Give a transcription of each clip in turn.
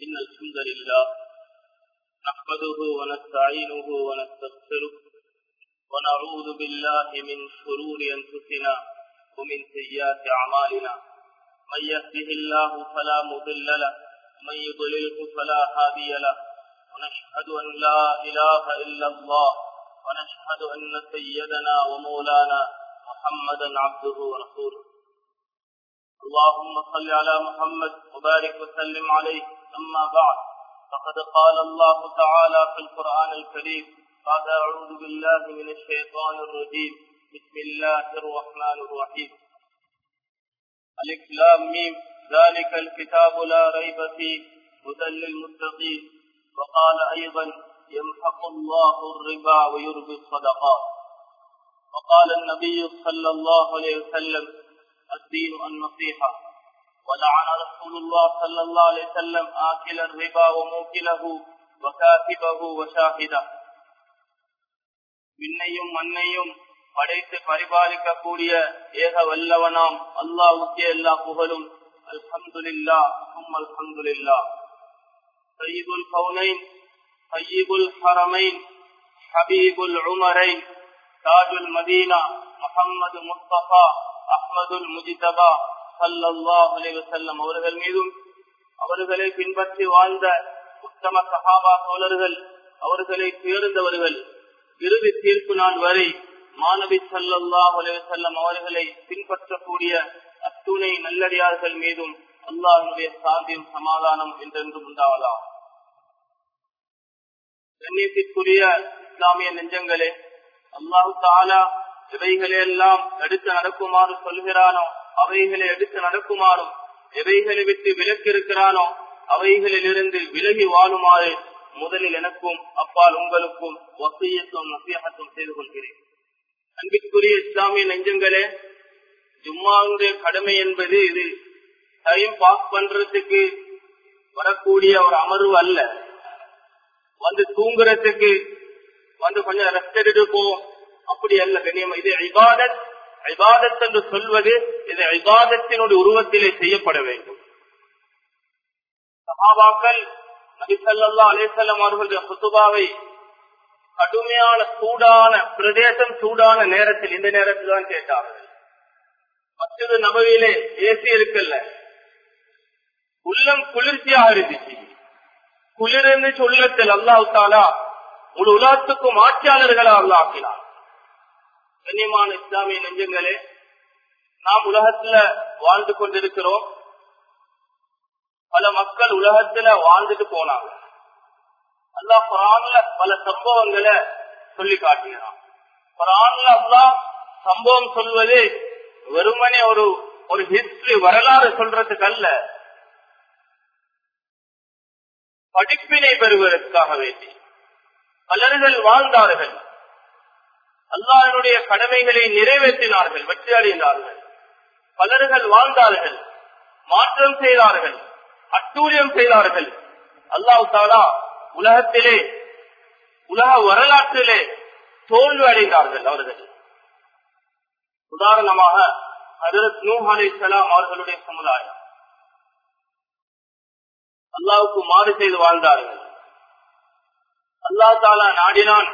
إن الحمد لله نحمده ونستعينه ونستغفره ونعوذ بالله من شرور أنفسنا ومن سيئات أعمالنا من يهده الله فلا مضل له ومن يضلله فلا هادي له ونشهد أن لا إله إلا الله ونشهد أن سيدنا ومولانا محمدا عبده ورسوله اللهم صل على محمد وبارك وسلم عليه أما بعد فقد قال الله تعالى في القرآن الكريم بعد أعوذ بالله من الشيطان الرجيم بسم الله الرحمن الرحيم الإسلام ميم ذلك الكتاب لا ريب فيه هدى للمتقين وقال أيضا يمحق الله الربا ويربي الصدقات وقال النبي صلى الله عليه وسلم الدين النصيحة ولعن رسول الله صلى الله عليه وسلم آكل الربا وموكله وكاتبه وشاهده விண்ணையும் மண்ணையும் படைத்து பரிபாலிக்கக்கூடிய ஏக வல்லவனாம் அல்லாவுக்கே எல்லா புகழும் அல்ஹம்துலில்லா சும் அல்ஹம்துலில்லா சையீதுல் கவுனைன் சையீபுல் ஹரமைன் ஹபீபுல் உமரைன் தாஜுல் மதீனா முகம்மது முஸ்தபா அஹ்மதுல் முஜிதபா சல்லாஹ் அலைவசல்லம் அவர்கள் மீதும் அவர்களை பின்பற்றி வாழ்ந்த உத்தம சகாபா தோழர்கள் அவர்களை சேர்ந்தவர்கள் இறுதி தீர்ப்பு நாள் வரை மாணவி சல்லாஹ் அலைவசல்லம் அவர்களை பின்பற்றக்கூடிய அத்துணை நல்லடியார்கள் மீதும் அல்லாஹனுடைய சாந்தியும் சமாதானம் என்றென்றும் உண்டாவதா கண்ணியத்திற்குரிய இஸ்லாமிய நெஞ்சங்களே அல்லாஹு தாலா எவைகளை எல்லாம் எடுத்து நடக்குமாறு சொல்கிறானோ அவைகளை எடுத்து நடக்குமாறும் எவைகளை விட்டு விலக்கு இருக்கிறானோ அவைகளில் இருந்து விலகி வாழுமாறு முதலில் எனக்கும் அப்பால் உங்களுக்கும் வசியத்தும் நசியகத்தும் செய்து கொள்கிறேன் அன்பிற்குரிய இஸ்லாமிய நெஞ்சங்களே ஜும்மாவுடைய கடமை என்பது இது டைம் பாஸ் பண்றதுக்கு வரக்கூடிய ஒரு அமர்வு அல்ல வந்து தூங்குறதுக்கு வந்து கொஞ்சம் ரெஸ்ட் எடுத்து போவோம் அப்படி அல்ல கண்ணியம் இது ஐபாதத் ஐபாதத் என்று சொல்வது இது ஐபாதத்தினுடைய உருவத்திலே செய்யப்பட வேண்டும் சகாபாக்கள் நபிசல்லா அலேசல்லம் அவர்களுடைய புத்துபாவை கடுமையான சூடான பிரதேசம் சூடான நேரத்தில் இந்த நேரத்தில் தான் கேட்டார்கள் மற்றொரு நபவியிலே ஏசி இருக்குல்ல உள்ளம் குளிர்ச்சியாக இருந்துச்சு குளிர்ந்து சொல்லத்தில் அல்லாஹு தாலா முழு உலகத்துக்கும் ஆட்சியாளர்களா அல்லாக்கினார் கண்ணியமான இஸ்லாமிய நெஞ்சங்களே நாம் உலகத்துல வாழ்ந்து கொண்டிருக்கிறோம் பல மக்கள் உலகத்துல வாழ்ந்துட்டு போனாங்க அல்லா குரான்ல பல சம்பவங்களை சொல்லி காட்டுகிறான் குரான்ல அல்லா சம்பவம் சொல்வது வெறுமனே ஒரு ஒரு ஹிஸ்டரி வரலாறு சொல்றதுக்கு அல்ல படிப்பினை பெறுவதற்காக வேண்டி பலர்கள் வாழ்ந்தார்கள் அல்லாஹனுடைய கடமைகளை நிறைவேற்றினார்கள் வெற்றி அடைந்தார்கள் பலர்கள் வாழ்ந்தார்கள் மாற்றம் செய்தார்கள் அட்டூழியம் செய்தார்கள் அல்லாஹு தாலா உலகத்திலே உலக வரலாற்றிலே தோல்வி அடைந்தார்கள் அவர்கள் உதாரணமாக ஹதரத் நூ அலை சலாம் அவர்களுடைய சமுதாயம் அல்லாவுக்கு மாறு செய்து வாழ்ந்தார்கள் அல்லா தாலா நாடினான்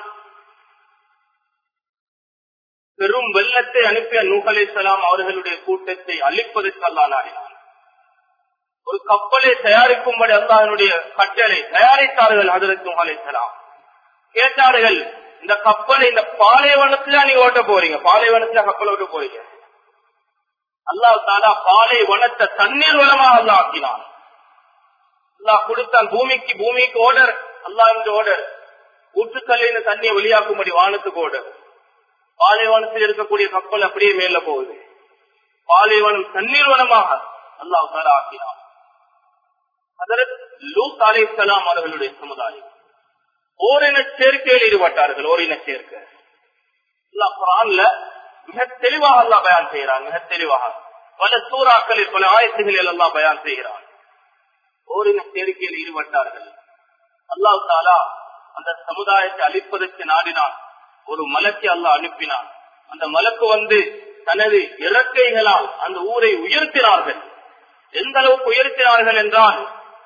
பெரும் வெள்ளத்தை அனுப்பிய நூகலை சலாம் அவர்களுடைய கூட்டத்தை அழிப்பதற்கு அல்லா நாடினான் ஒரு கப்பலை தயாரிக்கும்படி அல்லாஹனுடைய கட்டளை தயாரித்தார்கள் அதற்கு நூகலை சலாம் கேட்டார்கள் இந்த கப்பலை இந்த பாலைவனத்துல நீங்க ஓட்ட போறீங்க பாலைவனத்துல கப்பல் ஓட்ட போறீங்க அல்லாஹ் தாலா பாலைவனத்தை தண்ணீர் வளமாக அல்லா ஆக்கினான் அல்லாஹ் கொடுத்தான் பூமிக்கு பூமிக்கு ஓடர் அல்லாஹ் ஓடர் ஊற்றுக்கல்லின தண்ணியை வெளியாக்கும்படி வானத்துக்கு ஓடர் பாலைவனத்தில் இருக்கக்கூடிய கப்பல் அப்படியே மேல போகுது பாலைவனம் தண்ணீர் வனமாக அல்லாஹ் தாலா ஆக்கினான் அதற்கு லூத் அலை சலாம் அவர்களுடைய சமுதாயம் ஓரின சேர்க்கையில் ஈடுபட்டார்கள் ஓரின சேர்க்கை அல்லாஹ் குரான்ல மிக தெளிவாக அல்லாஹ் பயான் செய்கிறான் மிக தெளிவாக பல சூறாக்களில் பல ஆயத்துகளில் எல்லாம் பயான் செய்கிறான் ஓரின சேர்க்கையில் ஈடுபட்டார்கள் அல்லாஹ் தாலா அந்த சமுதாயத்தை அழிப்பதற்கு நாடினான் ஒரு மலக்கு அல்லாஹ் அனுப்பினான் அந்த மலக்கு வந்து தனது இறக்கைகளால் அந்த ஊரை உயர்த்தினார்கள் எந்த அளவுக்கு உயர்த்தினார்கள் என்றால்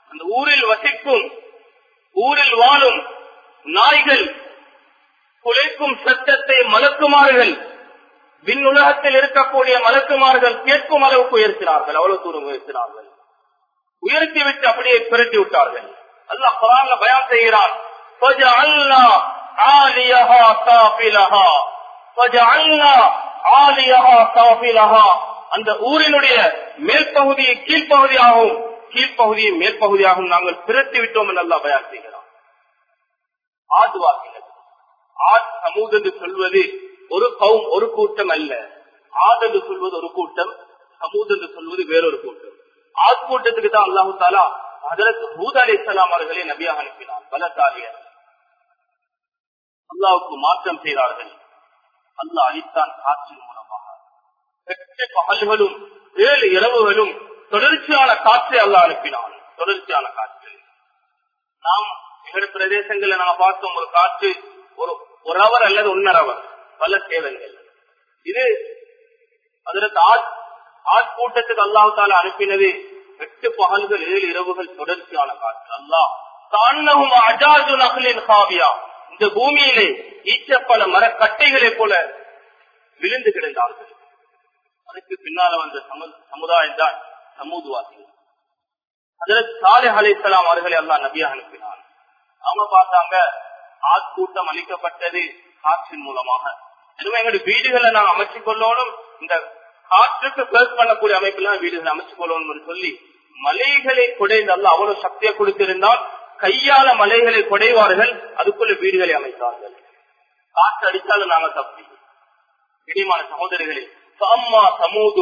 அந்த ஊரில் வசிக்கும் ஊரில் வாழும் நாய்கள் குலைக்கும் சத்தத்தை மலக்குமார்கள் விண்ணுலகத்தில் இருக்கக்கூடிய மலக்குமார்கள் கேட்கும் அளவுக்கு உயர்த்தினார்கள் அவ்வளவு தூரம் உயர்த்தினார்கள் உயர்த்தி விட்டு அப்படியே பிரட்டி விட்டார்கள் அல்லாஹ் குரான்ல பயான் செய்கிறான் فَجَعَلْنَا عَالِيَهَا سَافِلَهَا فَجَعَلْنَا عَالِيَهَا سَافِلَهَا அந்த ஊரினுடைய மேல் பகுதியை கீழ்ப்பகுதியாகவும் கீழ்ப்பகுதியை மேல் பகுதியாகவும் நாங்கள் பிரட்டி விட்டோம் என்று அல்லாஹ் பயான் செய்கிறான் ஆதுவாக்கினர் ஆத் சமூக என்று சொல்வது ஒரு கௌம் ஒரு கூட்டம் அல்ல ஆத் என்று சொல்வது ஒரு கூட்டம் சமூத் என்று சொல்வது வேறொரு கூட்டம் ஆத் கூட்டத்துக்கு தான் அல்லாஹு தாலா அதற்கு ஹூத் அலி இஸ்லாம் அவர்களை நபியாக அனுப்பினார் பலசாலியர் அல்லாவுக்கு மாற்றம் செய்தார்கள் அல்லாஹ் அளித்தான் காற்றின் மூலமாக எட்டு பகல்களும் ஏழு இரவுகளும் தொடர்ச்சியான காற்றை அல்லாஹ் அனுப்பினான் தொடர்ச்சியான காற்று நாம் எங்களுடைய பிரதேசங்கள்ல நாம பார்த்தோம் ஒரு காற்று ஒரு ஒரு அவர் அல்லது ஒன்னரை அவர் பல சேதங்கள் இது அதற்கு ஆட் ஆட்கூட்டத்துக்கு அல்லாஹு தால அனுப்பினது எட்டு பகல்கள் ஏழு இரவுகள் தொடர்ச்சியான காற்று அல்லாஹ் தாண்டவும் அஜாது நகலின் காவியா இந்த பூமியிலே ஈச்சப்பல மரக்கட்டைகளை போல விழுந்து கிடந்தார்கள் அதுக்கு பின்னால வந்த சமு- சமுதாயம் தான் சமூதுவாசிகள் அதற்கு சாலை அலைசலாம் அவர்களை எல்லாம் நபியாக அனுப்பினான் அவங்க பார்த்தாங்க ஆட்கூட்டம் அளிக்கப்பட்டது காற்றின் மூலமாக எனவே எங்களுடைய வீடுகளை நாங்கள் அமைச்சுக் கொள்ளணும் இந்த காற்றுக்கு பேஸ் பண்ணக்கூடிய அமைப்பெல்லாம் வீடுகளை அமைச்சுக் கொள்ளணும் என்று சொல்லி மலைகளை குடைந்து அல்ல அவ்வளவு சக்தியை கொடுத்திருந்தால் கையால மலைகளை குடைவார்கள் அதுக்குள்ள வீடுகளை அமைத்தார்கள் காற்று அடித்தாலும் நாங்க தப்பி இனிமான சகோதரிகளே அம்மா சமூது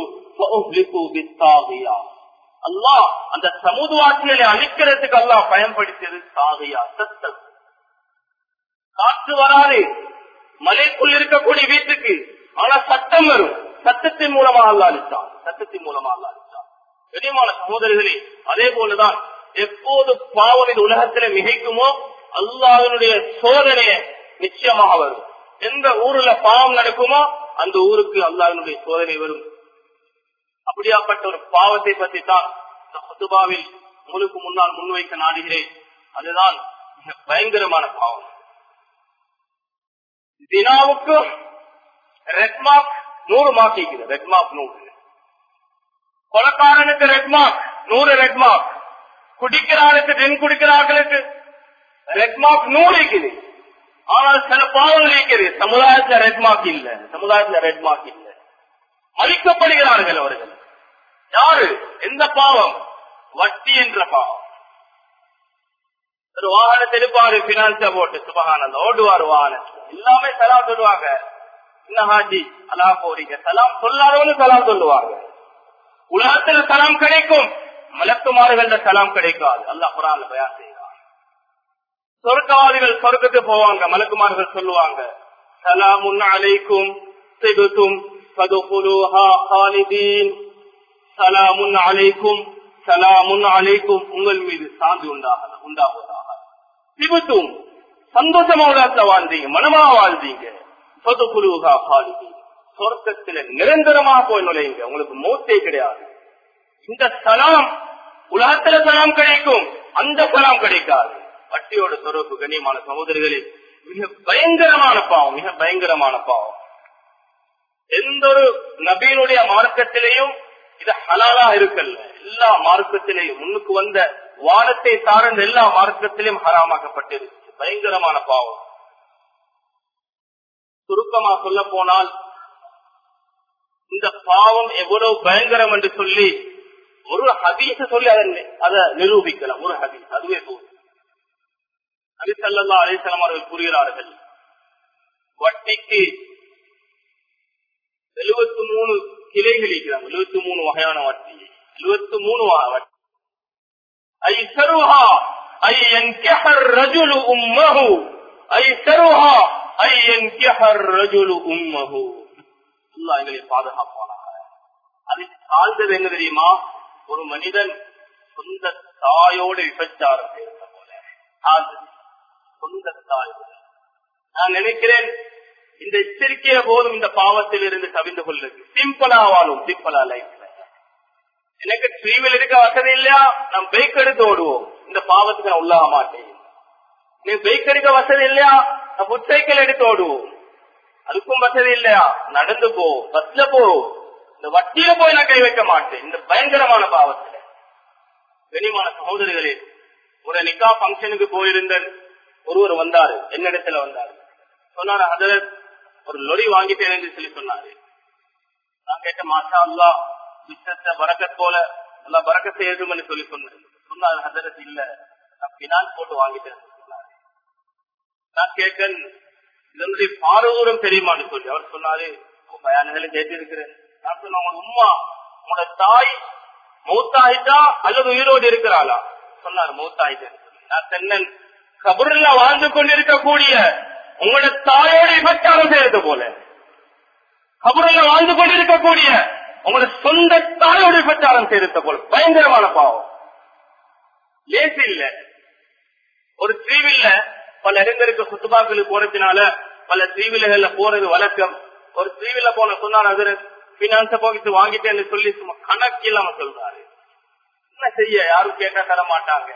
அல்லாஹ் அந்த சமுதுவாசிகளை அழிக்கிறதுக்கு அல்லாஹ் பயன்படுத்தியது சாகையா சத்தம் காற்று வராது மலைக்குள் இருக்கக்கூடிய வீட்டுக்கு ஆனா சத்தம் வரும் சத்தத்தின் மூலமாக அல்ல அளித்தான் சத்தத்தின் மூலமாக அல்ல அளித்தான் கனிமான சகோதரிகளே அதே போலதான் எப்போது பாவம் இந்த உலகத்தில மிகைக்குமோ அல்லாஹனுடைய சோதனைய நிச்சயமாக வரும் எந்த ஊர்ல பாவம் நடக்குமோ அந்த ஊருக்கு அல்லாஹனுடைய சோதனை வரும் அப்படியாப்பட்ட ஒரு பாவத்தை பற்றி தான் இந்த ஹுதுபாவில் உங்களுக்கு முன்னால் முன்வைக்க நாடுகிறேன் அதுதான் மிக பயங்கரமான பாவம் தினாவுக்கு ரெட் மார்க் நூறு மார்க் இருக்குது ரெட் மார்க் நூறு கொலக்காரனுக்கு ரெட் மார்க் நூறு ரெட் மார்க் குடிக்கிறாளுக்கு தென் குடிக்கிறார்களுக்கு ரெட் மார்க் நூறு இருக்குது ஆனால் சில பாவங்கள் இருக்குது சமுதாயத்துல ரெட் மார்க் இல்ல சமுதாயத்துல ரெட் மார்க் இல்ல மதிக்கப்படுகிறார்கள் அவர்கள் யாரு எந்த பாவம் வட்டி என்ற பாவம் ஒரு வாகனத்தை எடுப்பாரு பினான்ஸா போட்டு சுபகானந்த ஓடுவார் வாகனம் எல்லாமே சலாம் சொல்லுவாங்க என்ன ஹாஜி அலா போறீங்க சலாம் சொல்லாதவனு சலாம் சொல்லுவாங்க உலகத்துல சலாம் கிடைக்கும் மலக்குமார்கள சலாம் கிடைக்காது அல்லாஹ் குரான்ல பயான் செய்யறான் சொர்க்கவாதிகள் சொர்க்கத்துக்கு போவாங்க மலக்குமார்கள் சொல்லுவாங்க சலாமுன் அலைக்கும் சிபுத்தும் ஃபதுகுலூஹா ஹாலிதீன் சலாமுன் அலைக்கும் சலாமுன் அலைக்கும் உங்கள் மீது சாந்தி உண்டாக உண்டாகுவதாக சிபுத்தும் சந்தோஷமா உலகத்துல வாழ்ந்தீங்க மனமா வாழ்ந்தீங்க ஃபதுகுலூஹா ஹாலிதீன் சொர்க்கத்துல நிரந்தரமாக போய் நுழையுங்க உங்களுக்கு மூத்தே கிடையாது இந்த சலாம் உலகத்துல சலாம் கிடைக்கும் அந்த சலாம் கிடைக்காது வட்டியோட தொடர்பு கண்ணியமான சகோதரிகளே மிக பயங்கரமான பாவம் மிக பயங்கரமான பாவம் எந்த ஒரு நபீனுடைய மார்க்கத்திலேயும் இது ஹலாலா இருக்கல்ல எல்லா மார்க்கத்திலேயும் முன்னுக்கு வந்த வானத்தை சார்ந்த எல்லா மார்க்கத்திலையும் ஹராமாக்கப்பட்டிருக்கு பயங்கரமான பாவம் சுருக்கமா சொல்ல போனால் இந்த பாவம் எவ்வளவு பயங்கரம் என்று சொல்லி ஒரு ஹதீச சொல்லி அதை அதை நிரூபிக்கலாம் ஒரு ஹதீஸ் அதுவே போதும் நபிசல்லா அலிசலம் அவர்கள் கூறுகிறார்கள் வட்டிக்கு எழுபத்தி மூணு கிளைகள் இருக்கிறாங்க எழுபத்தி மூணு வகையான வட்டி எழுபத்தி மூணு வட்டி ஐசருஹா ஐ என்கஹர் ரஜுலு உம்மஹு ஐசருஹா ஐ என்கஹர் ரஜுலு உம்மஹு அல்லாஹ் எங்களை பாதுகாப்பானாக அது சார்ந்தது என்ன தெரியுமா ஒரு மனிதன் சொந்த தாயோடு விபச்சாரம் செய்த போல அது சொந்த தாயோடு நான் நினைக்கிறேன் இந்த எச்சரிக்கைய போதும் இந்த பாவத்தில் இருந்து கவிந்து கொள்ளுது சிம்பிளா வாழும் சிம்பிளா லைஃப்ல எனக்கு ட்ரீவில் இருக்க வசதி இல்லையா நாம் பைக் எடுத்து ஓடுவோம் இந்த பாவத்துக்கு நான் உள்ளாக மாட்டேன் நீ பைக் எடுக்க வசதி இல்லையா நான் புட் சைக்கிள் எடுத்து ஓடுவோம் அதுக்கும் வசதி இல்லையா நடந்து போ பஸ்ல போ இந்த வட்டியில போய் நான் கை வைக்க மாட்டேன் இந்த பயங்கரமான பாவத்துல கனிமான சகோதரிகளே ஒரு நிக்கா பங்கனுக்கு போயிருந்தேன் ஒருவர் வந்தாரு என்னிடத்துல வந்தாரு சொன்னாரு ஹதரத் ஒரு லொரி வாங்கிட்டேன் என்று சொல்லி சொன்னாரு நான் கேட்ட மாஷா அல்லா பிசினஸ் பறக்கத் போல நல்லா பறக்க செய்யணும்னு சொல்லி சொன்னேன் சொன்னாரு ஹதரத் இல்ல நான் பினான்ஸ் போட்டு வாங்கிட்டேன் சொன்னாரு நான் கேட்டேன் இதனுடைய பாரதூரம் தெரியுமான்னு சொல்லி அவர் சொன்னாரு பயானங்களை கேட்டிருக்கிறேன் நான் சொன்ன உங்க உமா உங்களோட தாய் மூத்தாயிட்டா அல்லது உயிரோடு இருக்கிறாளா சொன்னார் மூத்தாயிட்டேன் நான் தென்னன் கபூர்ல வாழ்ந்து கொண்டிருக்கக்கூடிய உங்களோட தாயோட விபச்சாரம் செய்யறது போல கபூர்ல வாழ்ந்து கொண்டிருக்கக்கூடிய உங்களோட சொந்த தாயோட விபச்சாரம் செய்யறது போல பயங்கரமான பாவம் லேசு இல்ல ஒரு தீவில்ல பல இடங்களுக்கு சுத்துபாக்களுக்கு போறதுனால பல தீவிலகள்ல போறது வழக்கம் ஒரு தீவில போன சொன்னார் அது பினான்ஸ போகிட்டு வாங்கிட்டேன்னு சொல்லி சும்மா கணக்கு இல்லாம சொல்றாரு என்ன செய்ய யாரும் கேட்டா தர மாட்டாங்க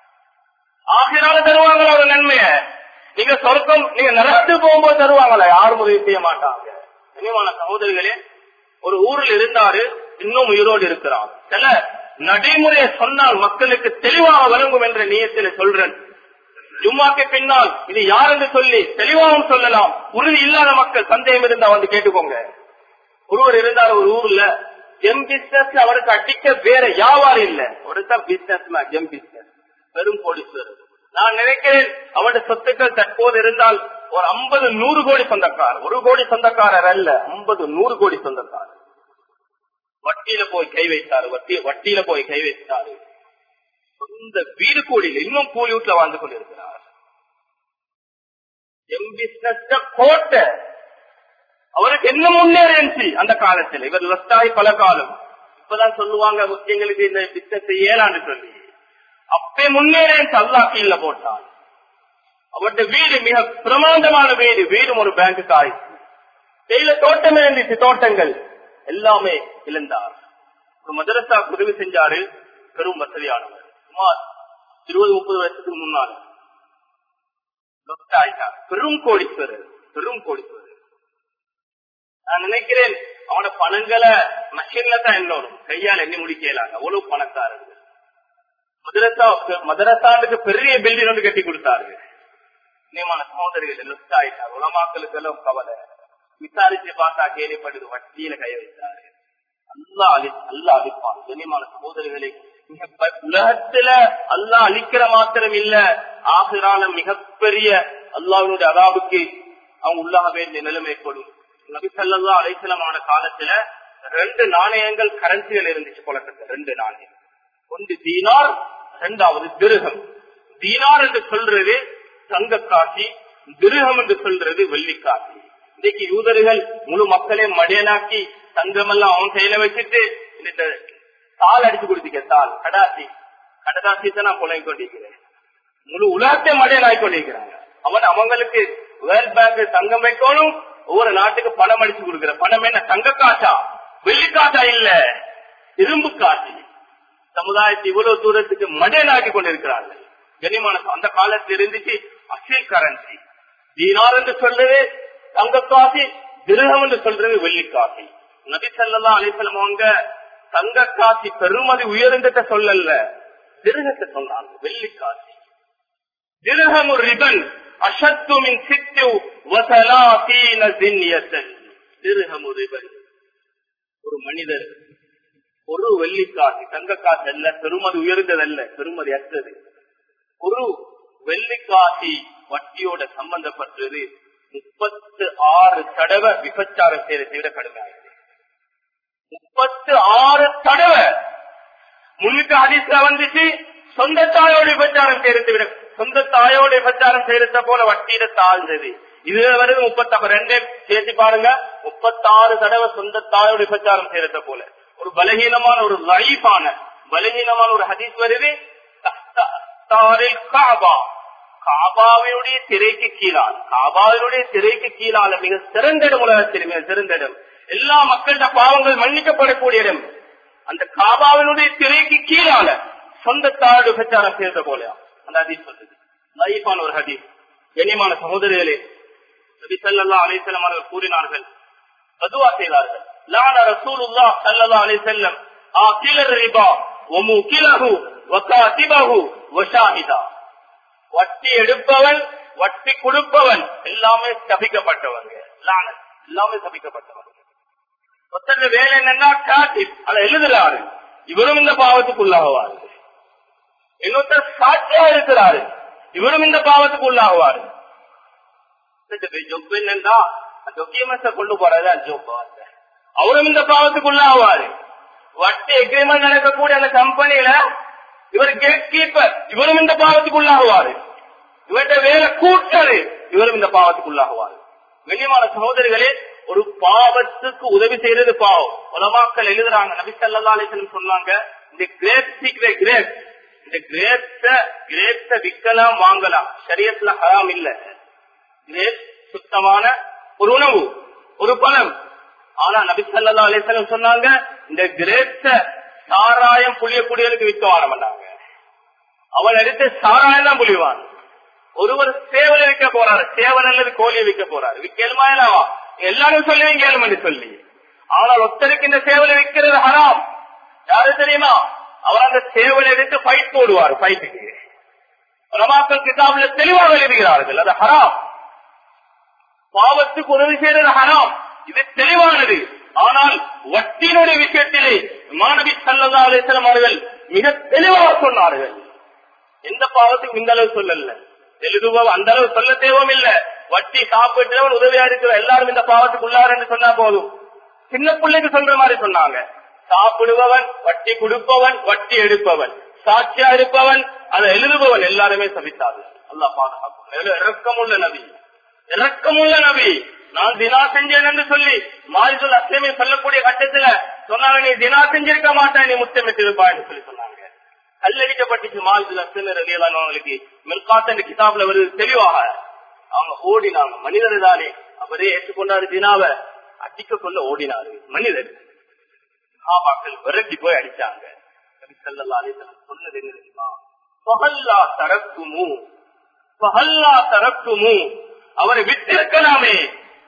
ஆகினால தருவாங்களா ஒரு நன்மைய நீங்க சொர்க்கம் நீங்க நடந்து போகும்போது தருவாங்களா யாரும் உதவி செய்ய மாட்டாங்க இனிமான சகோதரிகளே ஒரு ஊரில் இருந்தாரு இன்னும் உயிரோடு இருக்கிறார் சில நடைமுறையை சொன்னால் மக்களுக்கு தெளிவாக வழங்கும் என்ற நியத்தில சொல்றேன் ஜும்மாக்கு பின்னால் இது யார் என்று சொல்லி தெளிவாகவும் சொல்லலாம் உறுதி இல்லாத மக்கள் சந்தேகம் இருந்தா வந்து கேட்டுக்கோங்க ஒருவர் இருந்தார் ஒரு ஊர்ல ஜெம் பிசினஸ் அவருக்கு அடிக்க வேற வியாபாரம் இல்ல ஒருத்தர் பிசினஸ் ஜெம் பிசினஸ் பெரும் கோடீஸ்வரர் நான் நினைக்கிறேன் அவருடைய சொத்துக்கள் தற்போது இருந்தால் ஒரு ஐம்பது நூறு கோடி சொந்தக்காரர் ஒரு கோடி சொந்தக்காரர் அல்ல ஐம்பது நூறு கோடி சொந்தக்காரர் வட்டியில போய் கை வைத்தாரு வட்டி வட்டியில போய் கை வைத்தாரு சொந்த வீடு கூலியில் இன்னும் கூலி வீட்டுல வாழ்ந்து கொண்டிருக்கிறார் எம் பிசினஸ் கோட்டை அவருக்கு என்ன முன்னேறிச்சு அந்த காலத்தில் இவர் லஸ்டாகி பல காலம் இப்பதான் சொல்லுவாங்க முஸ்லிம்களுக்கு இந்த பிசினஸ் ஏலான்னு சொல்லி அப்பே முன்னேறேன் அல்லா கீழ போட்டான் அவருடைய வீடு மிக பிரமாண்டமான வீடு வீடும் ஒரு பேங்க்கு ஆயிடுச்சு தேயில தோட்டமே இருந்துச்சு தோட்டங்கள் எல்லாமே இழந்தார் ஒரு மதரசா உதவி செஞ்சாரு பெரும் வசதியானவர் சுமார் இருபது முப்பது வருஷத்துக்கு முன்னால ஆயிட்டார் பெரும் கோடீஸ்வரர் பெரும் கோடீஸ்வரர் நான் நினைக்கிறேன் அவனோட பணங்களை மஷின்ல தான் எண்ணணும் கையால் எண்ணி முடிக்கலாங்க அவ்வளவு பணக்காரர்கள் மதரசா மதரசாண்டுக்கு பெரிய பில்டிங் ஒன்று கட்டி கொடுத்தாரு நியமான சகோதரிகள் லிஸ்ட் ஆயிட்டார் உலமாக்களுக்கு எல்லாம் கவலை விசாரிச்சு பார்த்தா கேள்விப்பட்டது வட்டியில கை வைத்தாரு அல்லா அழி அல்லா அழிப்பான் கண்ணியமான சகோதரிகளை உலகத்துல அல்லா அழிக்கிற மாத்திரம் இல்ல ஆகிறான மிகப்பெரிய அல்லாவினுடைய அதாவுக்கு அவங்க உள்ளாக வேண்டிய நிலைமை கொடும் நபி சல்லா அலைசலமான காலத்துல ரெண்டு நாணயங்கள் கரன்சிகள் இருந்துச்சு புழக்கத்துல ரெண்டு நாணயம் ஒன்று தீனார் இரண்டாவது திருகம் தீனார் என்று சொல்றது தங்க காசி திருகம் என்று சொல்றது வெள்ளிக்காசி இன்னைக்கு யூதர்கள் முழு மக்களையும் மடியனாக்கி தங்கம் எல்லாம் அவன் கையில வச்சுட்டு இந்த தாள் அடிச்சு கொடுத்தீங்க தாள் கடாசி கடதாசி தான் நான் புலங்கி கொண்டிருக்கிறேன் முழு உலகத்தை மடியனாக்கி கொண்டிருக்கிறாங்க அவன் அவங்களுக்கு வேர்ல்ட் பேங்க் தங்கம் வைக்கணும் ஒவ்வொரு நாட்டுக்கு பணம் அடிச்சு கொடுக்கிற பணம் என்ன தங்க காசா வெள்ளி காசா இல்ல இரும்பு காசு சமுதாயத்தை இவ்வளவு தூரத்துக்கு மடியனாக்கி கொண்டிருக்கிறார்கள் கனிமான அந்த காலத்தில் இருந்துச்சு அசில் கரன்சி தீனார் என்று சொல்றது தங்க காசி திருகம் என்று சொல்றது வெள்ளிக்காசி நபி சல்லா அலிசலம் அவங்க தங்க காசி பெருமதி உயர்ந்தத சொல்லல திருகத்தை சொன்னாங்க வெள்ளிக்காசி திருகம் ஒரு ரிபன் அசத்துமின் சித்து வசலாசீன தின்யத்தன் திருகம் ஒரு ரிபன் ஒரு மனிதர் ஒரு வெள்ளிக்காசி தங்க காசு அல்ல பெருமதி உயர்ந்ததல்ல பெருமதி அற்றது ஒரு வெள்ளிக்காசி வட்டியோட சம்பந்தப்பட்டது முப்பத்து ஆறு தடவை விபச்சாரம் செய்யறதை விட கடுமையாகிறது முப்பத்து ஆறு தடவை முன்னுக்கு அதிசல வந்துச்சு சொந்த தாயோட விபச்சாரம் செய்யறதை விட சொந்த தாயோட விபச்சாரம் செய்யறத போல வட்டியில தாழ்ந்தது இதுல வருது முப்பத்தி ரெண்டே சேர்த்து பாருங்க முப்பத்தாறு தடவை சொந்த தாயோட விபச்சாரம் செய்யறத போல ஒரு பலகீனமான ஒரு லைஃபான பலகீனமான ஒரு ஹதீஸ் வருது காபா காபாவினுடைய திரைக்கு கீழால் காபாவினுடைய திரைக்கு கீழால மிக சிறந்த இடம் உலகத்தில் மிக சிறந்த இடம் எல்லா மக்களோட பாவங்கள் மன்னிக்கப்படக்கூடிய இடம் அந்த காபாவினுடைய திரைக்கு கீழால சொந்த தாடு பிரச்சாரம் செய்த போலயா அந்த ஹதீஸ் சொல்லுது லைஃபான ஒரு ஹதீஸ் கண்ணியமான சகோதரிகளே நபி ஸல்லல்லாஹு அலைஹி வஸல்லம் அவர்கள் கூறினார்கள் பதுவா செய்தார்கள் லான ரசூலுல்லாஹ் ஸல்லல்லாஹு அலைஹி வஸல்லம் ஆகில ரிபா வமுகிலஹு வகாதிபஹு வஷாஹிதா வட்டி எடுப்பவன் வட்டி கொடுப்பவன் எல்லாமே சபிக்கப்பட்டவங்க லானத் எல்லாமே சபிக்கப்பட்டவங்க ஒருத்தர் வேலை என்னன்னா காட்டிப் அதை எழுதுறாரு இவரும் இந்த பாவத்துக்குள்ளாகுவாரு இன்னொருத்தர் சாட்சியா இருக்கிறாரு இவரும் இந்த பாவத்துக்கு உள்ளாகுவாரு ஜொப் என்னன்னா டொக்கியமெண்ட்ஸ கொண்டு போறதா ஜொப் அவரும் இந்த பாவத்துக்கு உள்ளாகுவாரு வட்டி எக்ரிமெண்ட் நடக்கக்கூடிய அந்த கம்பெனியில இவர் கேட் கீப்பர் இவரும் இந்த பாவத்துக்கு உள்ளாகுவாரு இவர்கிட்ட வேலை கூட்டரு இவரும் இந்த பாவத்துக்கு உள்ளாகுவாரு கண்ணியமான சகோதரிகளே ஒரு பாவத்துக்கு உதவி செய்யறது பாவம் உலமாக்கள் எழுதுறாங்க நபி சல்லா அலிசன் சொன்னாங்க இந்த கிரேப் சீக்ரெட் கிரேப் இந்த கிரேப்ஸ கிரேப்ஸ விற்கலாம் வாங்கலாம் சரியத்துல ஹராம் இல்ல கிரேப் சுத்தமான ஒரு உணவு ஒரு பழம் ஆனா நபி சல்லா அலிசன் சொன்னாங்க இந்த கிரேப்ஸ சாராயம் புளியக்கூடியவனுக்கு விற்க வார மாட்டாங்க அவன் எடுத்து சாராயம் தான் புளிவான் ஒருவர் சேவலை விற்க போறாரு சேவல் அல்லது கோழியை விற்க போறாரு விற்கலுமா என்னவா எல்லாரும் சொல்லுவீங்க கேளுமன்னு சொல்லி ஆனால் ஒருத்தருக்கு இந்த சேவலை விற்கிறது ஹராம் யாரு தெரியுமா அவர் அந்த சேவலை எடுத்து ஃபைட் போடுவார் ஃபைட்டுக்கு ரமாக்கள் கிதாபில் தெளிவாக எழுதுகிறார்கள் அது ஹராம் பாவத்துக்கு உதவி செய்யறது ஹராம் இது தெளிவானது ஆனால் வட்டியினுடைய விஷயத்திலே மாணவி சல்லா அலிஸ்லாம் அவர்கள் மிக தெளிவாக சொன்னார்கள் எந்த பாவத்துக்கு இந்த அளவு சொல்லல எழுதுவோம் அந்த அளவு சொல்ல தேவையும் இல்ல வட்டி சாப்பிட்டவன் உதவியா இருக்கிற எல்லாரும் இந்த பாவத்துக்கு உள்ளாருன்னு சொன்னா போதும் சின்ன பிள்ளைக்கு சொல்ற மாதிரி சொன்னாங்க சாப்பிடுபவன் வட்டி கொடுப்பவன் வட்டி எடுப்பவன் சாட்சியா இருப்பவன் அதை எழுதுபவன் எல்லாருமே சபித்தார்கள் அல்லா பாதுகாப்பு இறக்கமுள்ள நபி இறக்கமுள்ள நபி நான் தினா செஞ்சேன் என்று சொல்லி மாரிசுல் அஸ்லமே சொல்லக்கூடிய கட்டத்துல சொன்னாங்க நீ தினா செஞ்சிருக்க மாட்டேன் நீ முத்தமிட்டு இருப்பா என்று சொல்லி சொன்னாங்க கல்லடிக்கப்பட்டுச்சு மாரிசுல் அஸ்லமே ரலியலானவங்களுக்கு மில்காத் கிதாப்ல வருது தெளிவாக அவங்க ஓடினாங்க மனிதர் தானே அவரே ஏற்றுக்கொண்டாரு தினாவை அடிக்க கொள்ள ஓடினாரு மனிதர் சஹாபாக்கள் விரட்டி போய் அடிச்சாங்க சொன்னது என்ன தெரியுமா பகல்லா தரக்குமு பகல்லா தரக்குமு அவரை விட்டிருக்கலாமே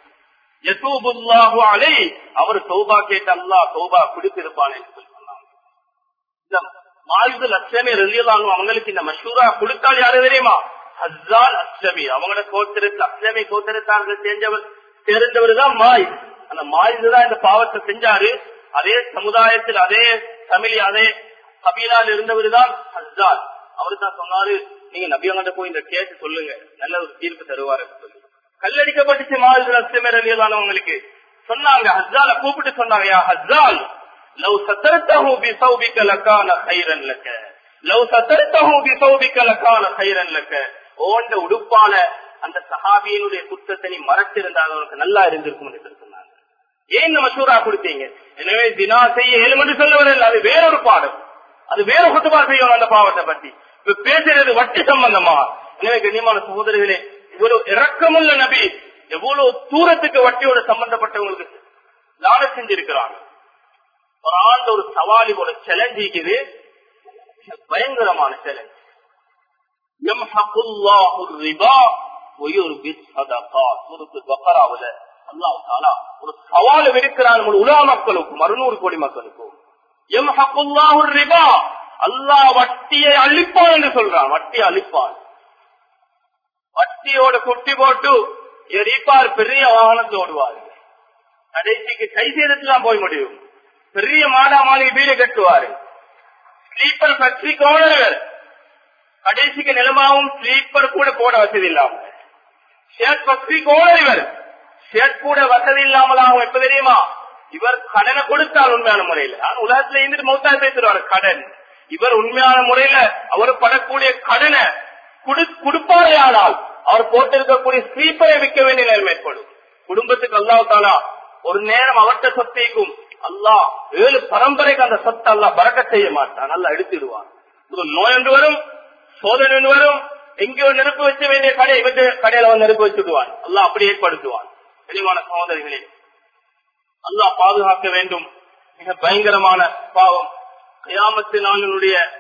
யசூபுல்லாஹு அலை அவர் தௌபா கேட்ட அல்லா தௌபா குடித்திருப்பான் என்று சொல்லி சொன்னாங்க இந்த மாயுது லட்சமே ரலியலானு அவங்களுக்கு இந்த மஷூரா கொடுத்தால் யாரு தெரியுமா ஹஸ்ஸால் அஸ்லமி அவங்களோட கோத்திரத்தில் அஸ்லமி கோத்திரத்தார்கள் சேர்ந்தவர் சேர்ந்தவர் தான் மாய் அந்த மாயுது தான் இந்த பாவத்தை செஞ்சாரு அதே சமுதாயத்தில் அதே தமிழ் அதே கபீலால் இருந்தவர் தான் ஹஸ்ஸால் அவரு தான் சொன்னாரு நீங்க நபியங்கிட்ட போய் இந்த கேட்டு சொல்லுங்க நல்ல ஒரு தீர்ப்பு தருவாரு சொல்லி கல்லடிக்கப்பட்டுச்சு மாயுது லட்சமே ரலியலானவங்களுக்கு சொன்னாங்க ஹஸ்ஸால கூப்பிட்டு சொன்னாங்க யா ஹஸ்ஸால் لو سترته بثوبك لكان خيرا لك لو سترته بثوبك لكان خيرا لك ஓண்ட உடுப்பால அந்த சஹாபியினுடைய குற்றத்தை நீ மறைச்சிருந்தால் அவனுக்கு நல்லா இருந்திருக்கும் என்று சொன்னாங்க ஏன் இந்த மசூரா கொடுத்தீங்க எனவே தினா செய்ய ஏழு என்று சொல்லவில்லை அது வேறொரு பாடம் அது வேற குத்துபா செய்யணும் அந்த பாவத்தை பத்தி இப்ப பேசுறது வட்டி சம்பந்தமா எனவே கண்ணியமான சகோதரிகளே இவ்வளவு இறக்கமுள்ள நபி எவ்வளவு தூரத்துக்கு வட்டியோட சம்பந்தப்பட்டவங்களுக்கு லான செஞ்சிருக்கிறாங்க ஒரு ஆண்டு ஒரு சவாலி ஒரு சேலஞ்ச் இருக்குது பயங்கரமான சேலஞ்ச் ஒரு சவால விடுக்கிறான் உலா மக்களுக்கும் அறுநூறு கோடி மக்களுக்கும் எம் ஹக்குல்லாஹு ரிபா அல்லாஹ் வட்டியை அழிப்பான் என்று சொல்றான் வட்டியை அழிப்பான் வட்டியோட குட்டி போட்டு எரிப்பார் பெரிய வாகனத்தை ஓடுவார் கடைசிக்கு கை சேதத்துலாம் போய் முடியும் பெரிய மாடா மாளிகை வீடு கட்டுவாரு ஸ்லீப்பர் ஃபேக்டரி ஓனர்கள் கடைசிக்கு நிலமாவும் ஸ்லீப்பர் கூட போட வசதி இல்லாம ஷேட் ஃபேக்டரி ஓனர் இவர் ஷேட் கூட வசதி இல்லாமலாகும் எப்ப தெரியுமா இவர் கடனை கொடுத்தால் உண்மையான முறையில ஆனா உலகத்துல இருந்துட்டு மௌத்தா பேசுறாரு கடன் இவர் உண்மையான முறையில அவர் படக்கூடிய கடனை கொடுப்பாரே ஆனால் அவர் போட்டிருக்கக்கூடிய ஸ்லீப்பரை விற்க வேண்டிய நிலைமை ஏற்படும் குடும்பத்துக்கு அல்லாவுத்தாலா ஒரு நேரம் அவர்கிட்ட சொத்தைக்கும் அல்லாஹ் ஏழு பரம்பரைக்கு அந்த சொத்தை அல்லா பறக்க செய்ய மாட்டான் நல்லா எடுத்துடுவான் நோய் என்று வரும் சோதனை என்று வரும் எங்கேயோ நெருப்பு வச்ச வேண்டிய கடை இவற்று கடையில வந்து நெருப்பு வச்சுடுவான் அல்லா அப்படி ஏற்படுத்துவான் தெளிவான சகோதரிகளே அல்லாஹ் பாதுகாக்க வேண்டும் மிக பயங்கரமான பாவம் கயாமத்து நாளினுடைய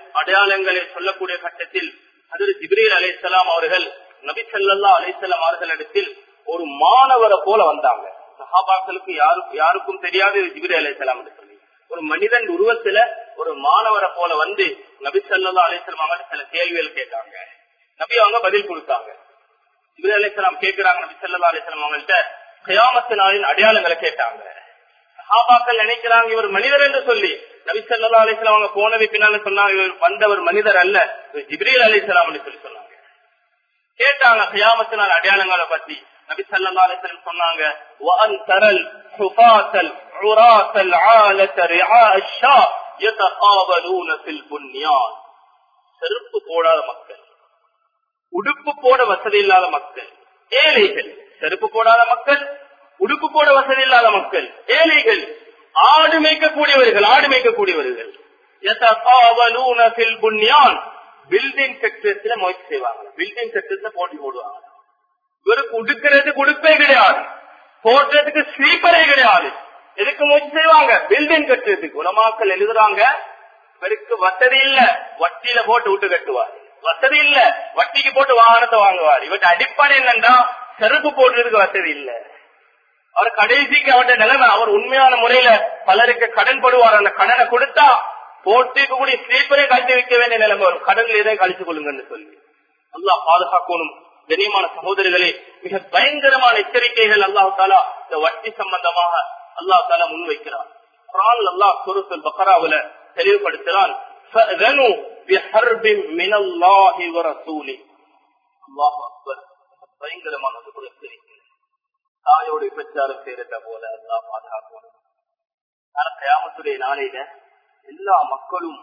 அடையாளங்களை சொல்லக்கூடிய கட்டத்தில் அதில் ஜிப்ரீல் அலைசலாம் அவர்கள் நபி ஸல்லல்லாஹு அலைஹி வஸல்லம் அவர்களிடத்தில் ஒரு மாணவரை போல வந்தாங்க சஹாபாக்களுக்கு யாருக்கு யாருக்கும் தெரியாது இது ஜிப்ரீல் அலைஹிஸ்ஸலாம் என்று சொல்லி ஒரு மனிதன் உருவத்துல ஒரு மாணவரை போல வந்து நபி ஸல்லல்லாஹு அலைஹி வஸல்லம் அவங்க சில கேள்விகள் கேட்டாங்க நபி அவங்க பதில் கொடுத்தாங்க ஜிப்ரீல் அலைஹிஸ்ஸலாம் கேக்குறாங்க நபி ஸல்லல்லாஹு அலைஹி வஸல்லம் அவங்கள்ட்ட கியாமத்து நாளின் அடையாளங்களை கேட்டாங்க சஹாபாக்கள் நினைக்கிறாங்க இவர் மனிதர் என்று சொல்லி நபி ஸல்லல்லாஹு அலைஹி வஸல்லம் அவங்க போனது பின்னால சொன்னாங்க இவர் வந்தவர் மனிதர் அல்ல இவர் ஜிப்ரீல் அலைஹிஸ்ஸலாம் என்று சொல்லி சொன்னாங்க கேட்டாங்க கியாமத்து நாள் அடையாளங்களை பத்தி நபி ஸல்லல்லாஹு அலைஹி வஸல்லம் சொன்னாங்க وان ترى الحفاة العراة العالة رعاء الشاء يتقابلون في البنيان செருப்பு போடாத மக்கள் உடுப்பு போட வசதி இல்லாத மக்கள் ஏழைகள் செருப்பு போடாத மக்கள் உடுப்பு போட வசதி இல்லாத மக்கள் ஏழைகள் ஆடு மேய்க்கக்கூடியவர்கள் ஆடு மேய்க்கக்கூடியவர்கள் يتقابلون في البنيان பில்டிங் செக்டர்ஸ்ல முயற்சி செய்வாங்க பில்டிங் செக்டர்ஸ்ல போட்டி போடுவாங்க இவருக்கு உடுக்கிறதுக்கு உடுப்பே கிடையாது போடுறதுக்கு ஸ்லீப்பரே கிடையாது எதுக்கு முயற்சி செய்வாங்க பில்டிங் கட்டுறதுக்கு உலமாக்கள் எழுதுறாங்க இவருக்கு வசதி இல்ல வட்டியில போட்டு விட்டு கட்டுவார் வசதி இல்ல வட்டிக்கு போட்டு வாகனத்தை வாங்குவார் இவற்றை அடிப்படை என்னன்னா செருப்பு போடுறதுக்கு வசதி இல்ல அவர் கடைசிக்கு அவருடைய நிலைமை அவர் உண்மையான முறையில பலருக்கு கடன் படுவார் அந்த கடனை கொடுத்தா போட்டிக்கு கூடிய ஸ்லீப்பரே கழித்து வைக்க வேண்டிய நிலைமை வரும் கடன்ல இதை கழிச்சு கொள்ளுங்கன்னு சொல்லி அல்லாஹ் பாதுகாக்கணும் கண்ணியமான சகோதரிகளே மிக பயங்கரமான எச்சரிக்கைகள் அல்லாஹு தாலா இந்த வட்டி சம்பந்தமாக அல்லாஹ் தாலா முன்வைக்கிறார் குரான் அல்லாஹ் சுருசல் பக்கராவுல தெளிவுபடுத்துகிறான் فَأْذَنُوا بِحَرْبٍ مِّنَ اللَّهِ وَرَسُولِهِ அல்லாஹ் அக்பர் பயங்கரமான ஒரு எச்சரிக்கை தாயோடு விபச்சாரம் செய்யறத போல அல்லாஹ் பாதுகாக்கணும் ஆனா கயாமத்துடைய நாளையில எல்லா மக்களும்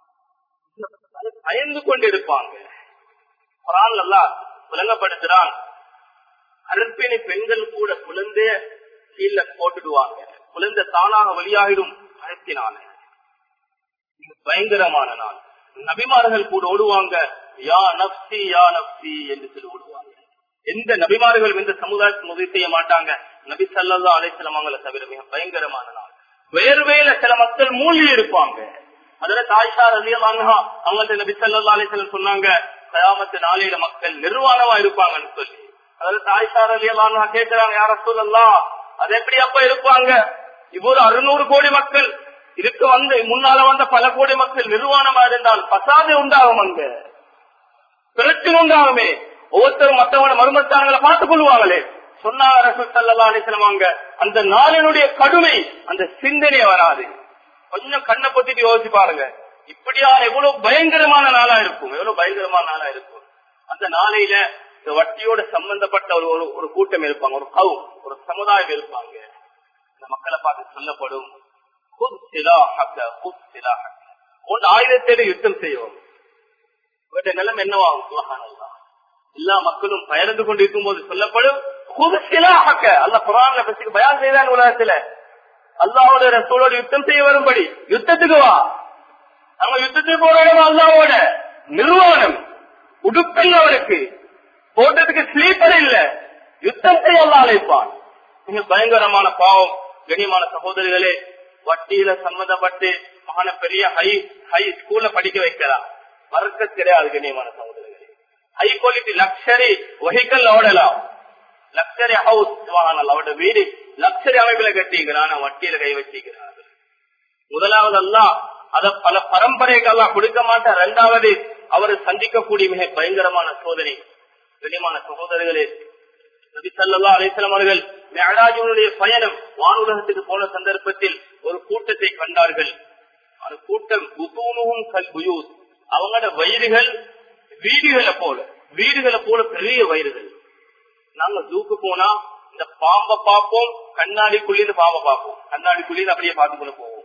பயந்து கொண்டிருப்பாங்க குரான் அல்லாஹ் விளங்கப்படுத்துறான் கருப்பிணி பெண்கள் கூட குழந்தை கீழே போட்டுடுவாங்க குழந்தை தானாக வெளியாகிடும் அழுத்தினான பயங்கரமான நாள் நபிமார்கள் கூட ஓடுவாங்க யா நப்சி யா நப்சி என்று சொல்லி ஓடுவாங்க எந்த நபிமார்களும் எந்த சமுதாயத்துக்கு உதவி செய்ய மாட்டாங்க நபி சல்லா அலைசலம் அவங்களை தவிர மிக பயங்கரமான நாள் வேர்வையில சில மக்கள் மூழ்கி இருப்பாங்க அதுல தாய்ஷா ரலியல்லாஹா அவங்கள்ட்ட நபி சல்லா அலைசலம் சொன்னாங்க கயாமத்து நாளையில மக்கள் நிர்வாணமா இருப்பாங்கன்னு சொல்லி அதுல தாய்ஷா ரலியல்லாஹா கேட்கிறாங்க யார சொல்லலாம் அது எப்படி அப்ப இருப்பாங்க இவ்வொரு அறுநூறு கோடி மக்கள் இதுக்கு வந்து முன்னால வந்த பல கோடி மக்கள் நிர்வாணமா இருந்தால் பசாது உண்டாகும் அங்க பிரச்சனை உண்டாகுமே ஒவ்வொருத்தரும் மற்றவங்க மருமத்தானங்களை பார்த்துக் கொள்வாங்களே சொன்னாங்க ரசூல் சல்லா அலிஸ்லமாங்க அந்த நாளினுடைய கடுமை அந்த சிந்தனை வராது கொஞ்சம் கண்ணை பொத்திட்டு யோசிச்சு பாருங்க இப்படியா எவ்வளவு பயங்கரமான நாளா இருக்கும் எவ்வளவு பயங்கரமான நாளா இருக்கும் அந்த நாளையில இந்த வட்டியோட சம்பந்தப்பட்ட ஒரு ஒரு- ஒரு கூட்டம் இருப்பாங்க ஒரு கவு ஒரு சமுதாயம் இருப்பாங்க இந்த மக்களை பார்த்து சொல்லப்படும் "குத் சிலாஹக்க, குத் சிலாஹக்க." உன் ஆயுதத்தோடு யுத்தம் செய்வோம் இவருடைய நிலம் என்னவாகும் சுபஹானல்லாஹ். எல்லா மக்களும் பயந்து கொண்டிருக்கும் போது சொல்லப்படும் "குத் சிலாஹக்க." அல்லாஹ் குர்ஆன்ல பத்தி பயான் செய்தான் உலகத்துல அல்லாவோட ரசூலோட யுத்தம் செய்ய வரும்படி யுத்தத்துக்கு வா நம்ம யுத்தத்துக்கு போறோம் அல்லாவோட நிர்வாணம் உடுப்பில் அவருக்கு போட்டதுக்கு ஸ்லீப்பர் இல்ல யுத்தம் செய்ய அல்லா அழைப்பான் மிக பயங்கரமான பாவம் கண்ணியமான சகோதரிகளே வட்டியில சம்மந்தப்பட்டு மகன பெரிய ஹை ஹை ஸ்கூல்ல படிக்க வைக்கலாம் மறக்க கிடையாது கண்ணியமான சகோதரிகளே ஹை குவாலிட்டி லக்ஷரி வெஹிக்கல் ஓடலாம் லக்ஷரி ஹவுஸ் வாகனம் அவருடைய வீடு லக்ஷரி அமைப்புல கட்டிக்கிறான் வட்டியில கை வச்சிக்கிறார்கள் முதலாவது அல்லாஹ் அத பல பரம்பரைக்கு அல்லாஹ் கொடுக்க மாட்டார் இரண்டாவது அவர் சந்திக்கக்கூடிய மிக பயங்கரமான சோதனை கண்ணியமான சகோதரர்களே நபி ஸல்லல்லாஹு அலைஹி வஸல்லம் அவர்கள் மிஅராஜுடைய பயணம் வானுலகத்துக்கு போன சந்தர்ப்பத்தில் ஒரு கூட்டத்தை கண்டார்கள் அந்த கூட்டம் புதூனுகும் கல் புயூஸ் அவங்களோட வயிறுகள் வீடுகளை போல வீடுகளை போல பெரிய வயிறுகள் நாங்க ஜூக்கு போனா இந்த பாம்பை பார்ப்போம் கண்ணாடிக்குள்ளேருந்து பாம்பை பார்ப்போம் கண்ணாடிக்குள்ளேருந்து அப்படியே பார்த்துக்கொள்ள போவோம்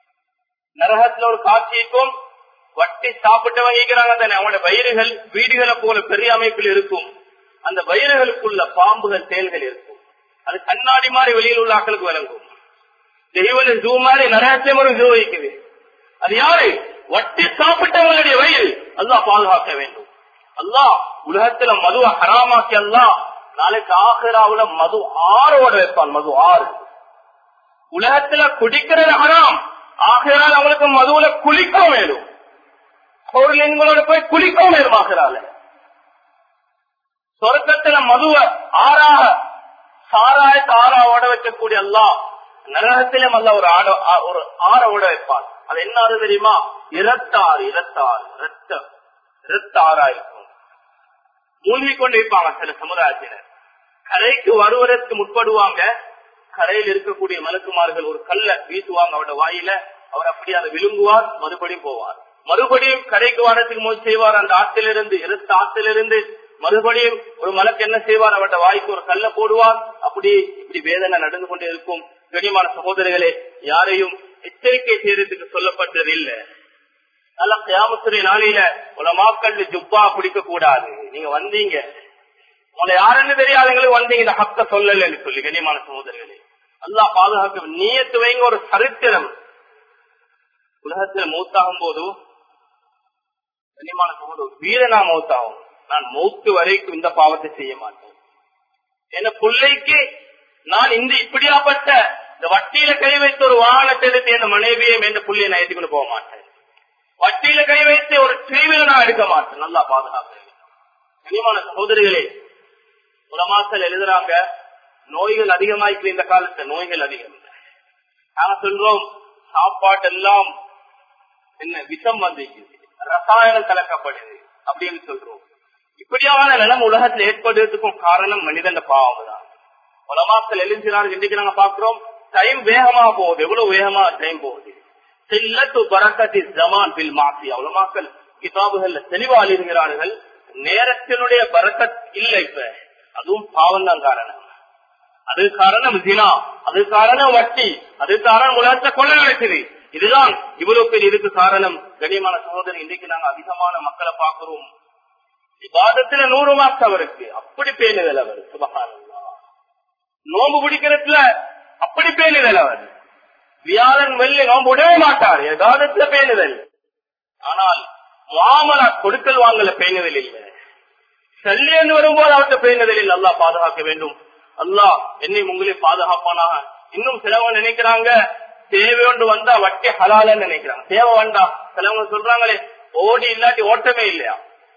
நரகத்துல ஒரு காட்சி இருக்கும் வட்டி சாப்பிட்டவங்க இருக்கிறாங்க தானே அவங்களோட வயிறுகள் வீடுகளை போல பெரிய அமைப்பில் இருக்கும் அந்த வயிறுகளுக்குள்ள பாம்புகள் தேல்கள் இருக்கும் அது கண்ணாடி மாதிரி வெளியில் உள்ள ஆக்களுக்கு விளங்கும் தெய்வன ஜூ மாதிரி நரகத்திலும் ஒரு ஜூ வைக்குது அது யாரு வட்டி சாப்பிட்டவங்களுடைய வயிறு அல்லாஹ் பாதுகாக்க வேண்டும் அல்லாஹ் உலகத்துல மதுவை ஹராமாக்கி அல்லாஹ் நாளைக்கு ஆஹிராவுல மது ஆறோட வைப்பான் மது ஆறு உலகத்துல குடிக்கிறது ஹராம் ஆகையால் அவங்களுக்கு மதுவுல குளிக்க வேணும் பொருளின்களோட போய் குளிக்கவும் நேர்மாகிறாள் சொர்க்கத்துல மதுவ ஆறாக சாராயத்தை ஆறாவோட வைக்கக்கூடிய எல்லாம் நரகத்திலும் அல்ல ஒரு ஆட ஆ- ஒரு ஆறோட வைப்பான் அது என்ன ஆறு தெரியுமா இரத்தாறு இரத்தாறு இரத்தம் இரத்தாறா இருக்கும் மூழ்கி கொண்டு இருப்பாங்க சில சமுதாயத்தினர் கரைக்கு வருவதற்கு முற்படுவாங்க கரையில் இருக்கக்கூடிய மலக்குமார்கள் ஒரு கல்ல வீசுவாங்க அவரோட வாயில அவர் அப்படி அதை விழுங்குவார் மறுபடியும் போவார் மறுபடியும் கரைக்கு வாரத்துக்கு முன் செய்வார் அந்த ஆற்றிலிருந்து இருத்த ஆற்றிலிருந்து மறுபடியும் ஒரு மலக்கு என்ன செய்வார் அவரோட வாய்க்கு ஒரு கல்ல போடுவார் அப்படி இப்படி வேதனை நடந்து கொண்டே இருக்கும் கனிமான சகோதரர்களே யாரையும் எச்சரிக்கை செய்யறதுக்கு சொல்லப்பட்டது இல்லை நல்ல கியாமத்துறை நாளையில உலமாக்கள் ஜுப்பா பிடிக்க கூடாது நீங்க வந்தீங்க உங்களை யாருன்னு தெரியாதவங்களுக்கு வந்தீங்க இந்த ஹக்க சொல்லலன்னு சொல்லி கண்ணியமான சகோதரர்களே அல்லாஹ் பாதுகாக்க நீயத்து வைங்க ஒரு சரித்திரம் உலகத்துல மௌத்தாகும் போது கண்ணியமான சகோதரர் வீரனா மௌத்தாகும் நான் மௌத்து வரைக்கும் இந்த பாவத்தை செய்ய மாட்டேன் என் பிள்ளைக்கு நான் இந்த இப்படியாப்பட்ட இந்த வட்டியில கை வைத்து ஒரு வாகனத்தை எடுத்து என் மனைவியை என் புள்ளையை நான் ஏற்றிக்கொண்டு போக மாட்டேன் வட்டியில கை வைத்து ஒரு டிவியில நான் எடுக்க மாட்டேன் நல்லா பாதுகாக்கிறேன் கனிமான சகோதரிகளே உலமாசல் எழுதுறாங்க நோய்கள் அதிகமாயிருக்கு இந்த காலத்துல நோய்கள் அதிகம் நாங்க சொல்றோம் சாப்பாட்டெல்லாம் என்ன விஷம் வந்திருக்குது ரசாயனம் கலக்கப்படுது அப்படின்னு சொல்றோம் இப்படியான நிலம் உலகத்தில் ஏற்படுறதுக்கும் காரணம் மனிதன் பாவம் தான் உலமாக்கள் எழுந்தினார்கள் இன்றைக்கு நாங்க பாக்குறோம் டைம் வேகமா போகுது எவ்வளவு வேகமா டைம் போகுது சில்லத்து பரக்கத்தி ஜமான் பில் மாசியா உலமாக்கள் கிதாபுகள்ல தெளிவா எழுதுகிறார்கள் நேரத்தினுடைய பரக்கத் இல்ல இப்ப அதுவும் பாவம் தான் காரணம் அது காரணம் ஜினா அது காரணம் வட்டி அது காரணம் உலகத்தை கொள்ள வைக்குது இதுதான் இவ்வளவு பேர் இதுக்கு காரணம் கண்ணியமான சகோதரர் இன்றைக்கு நாங்க அதிகமான மக்களை பார்க்கிறோம் விவாதத்துல நூறு மார்க்ஸ் அவருக்கு அப்படி பேணுதல் அவர் சுபகானந்தா நோம்பு பிடிக்கிறதுல அப்படி பேணுதல் அவர் வியாழன் வெள்ளி நோம்பு விடவே மாட்டார் ஏகாதத்துல பேணுதல் ஆனால் மாமலா கொடுக்கல் வாங்கல பேணுதல் இல்லை சல்லியன் வரும்போது அவர்கிட்ட பேணுதல் இல்லை அல்லா பாதுகாக்க வேண்டும் அல்லாஹ் என்னை உங்களே பாதுகாப்பானாக இன்னும் சிலவங்க நினைக்கிறாங்க தேவை ஒன்று வந்தா வட்டி ஹலாலன்னு நினைக்கிறாங்க தேவை வேண்டாம் சிலவங்க சொல்றாங்களே ஓடி இல்லாட்டி ஓட்டமே இல்லையா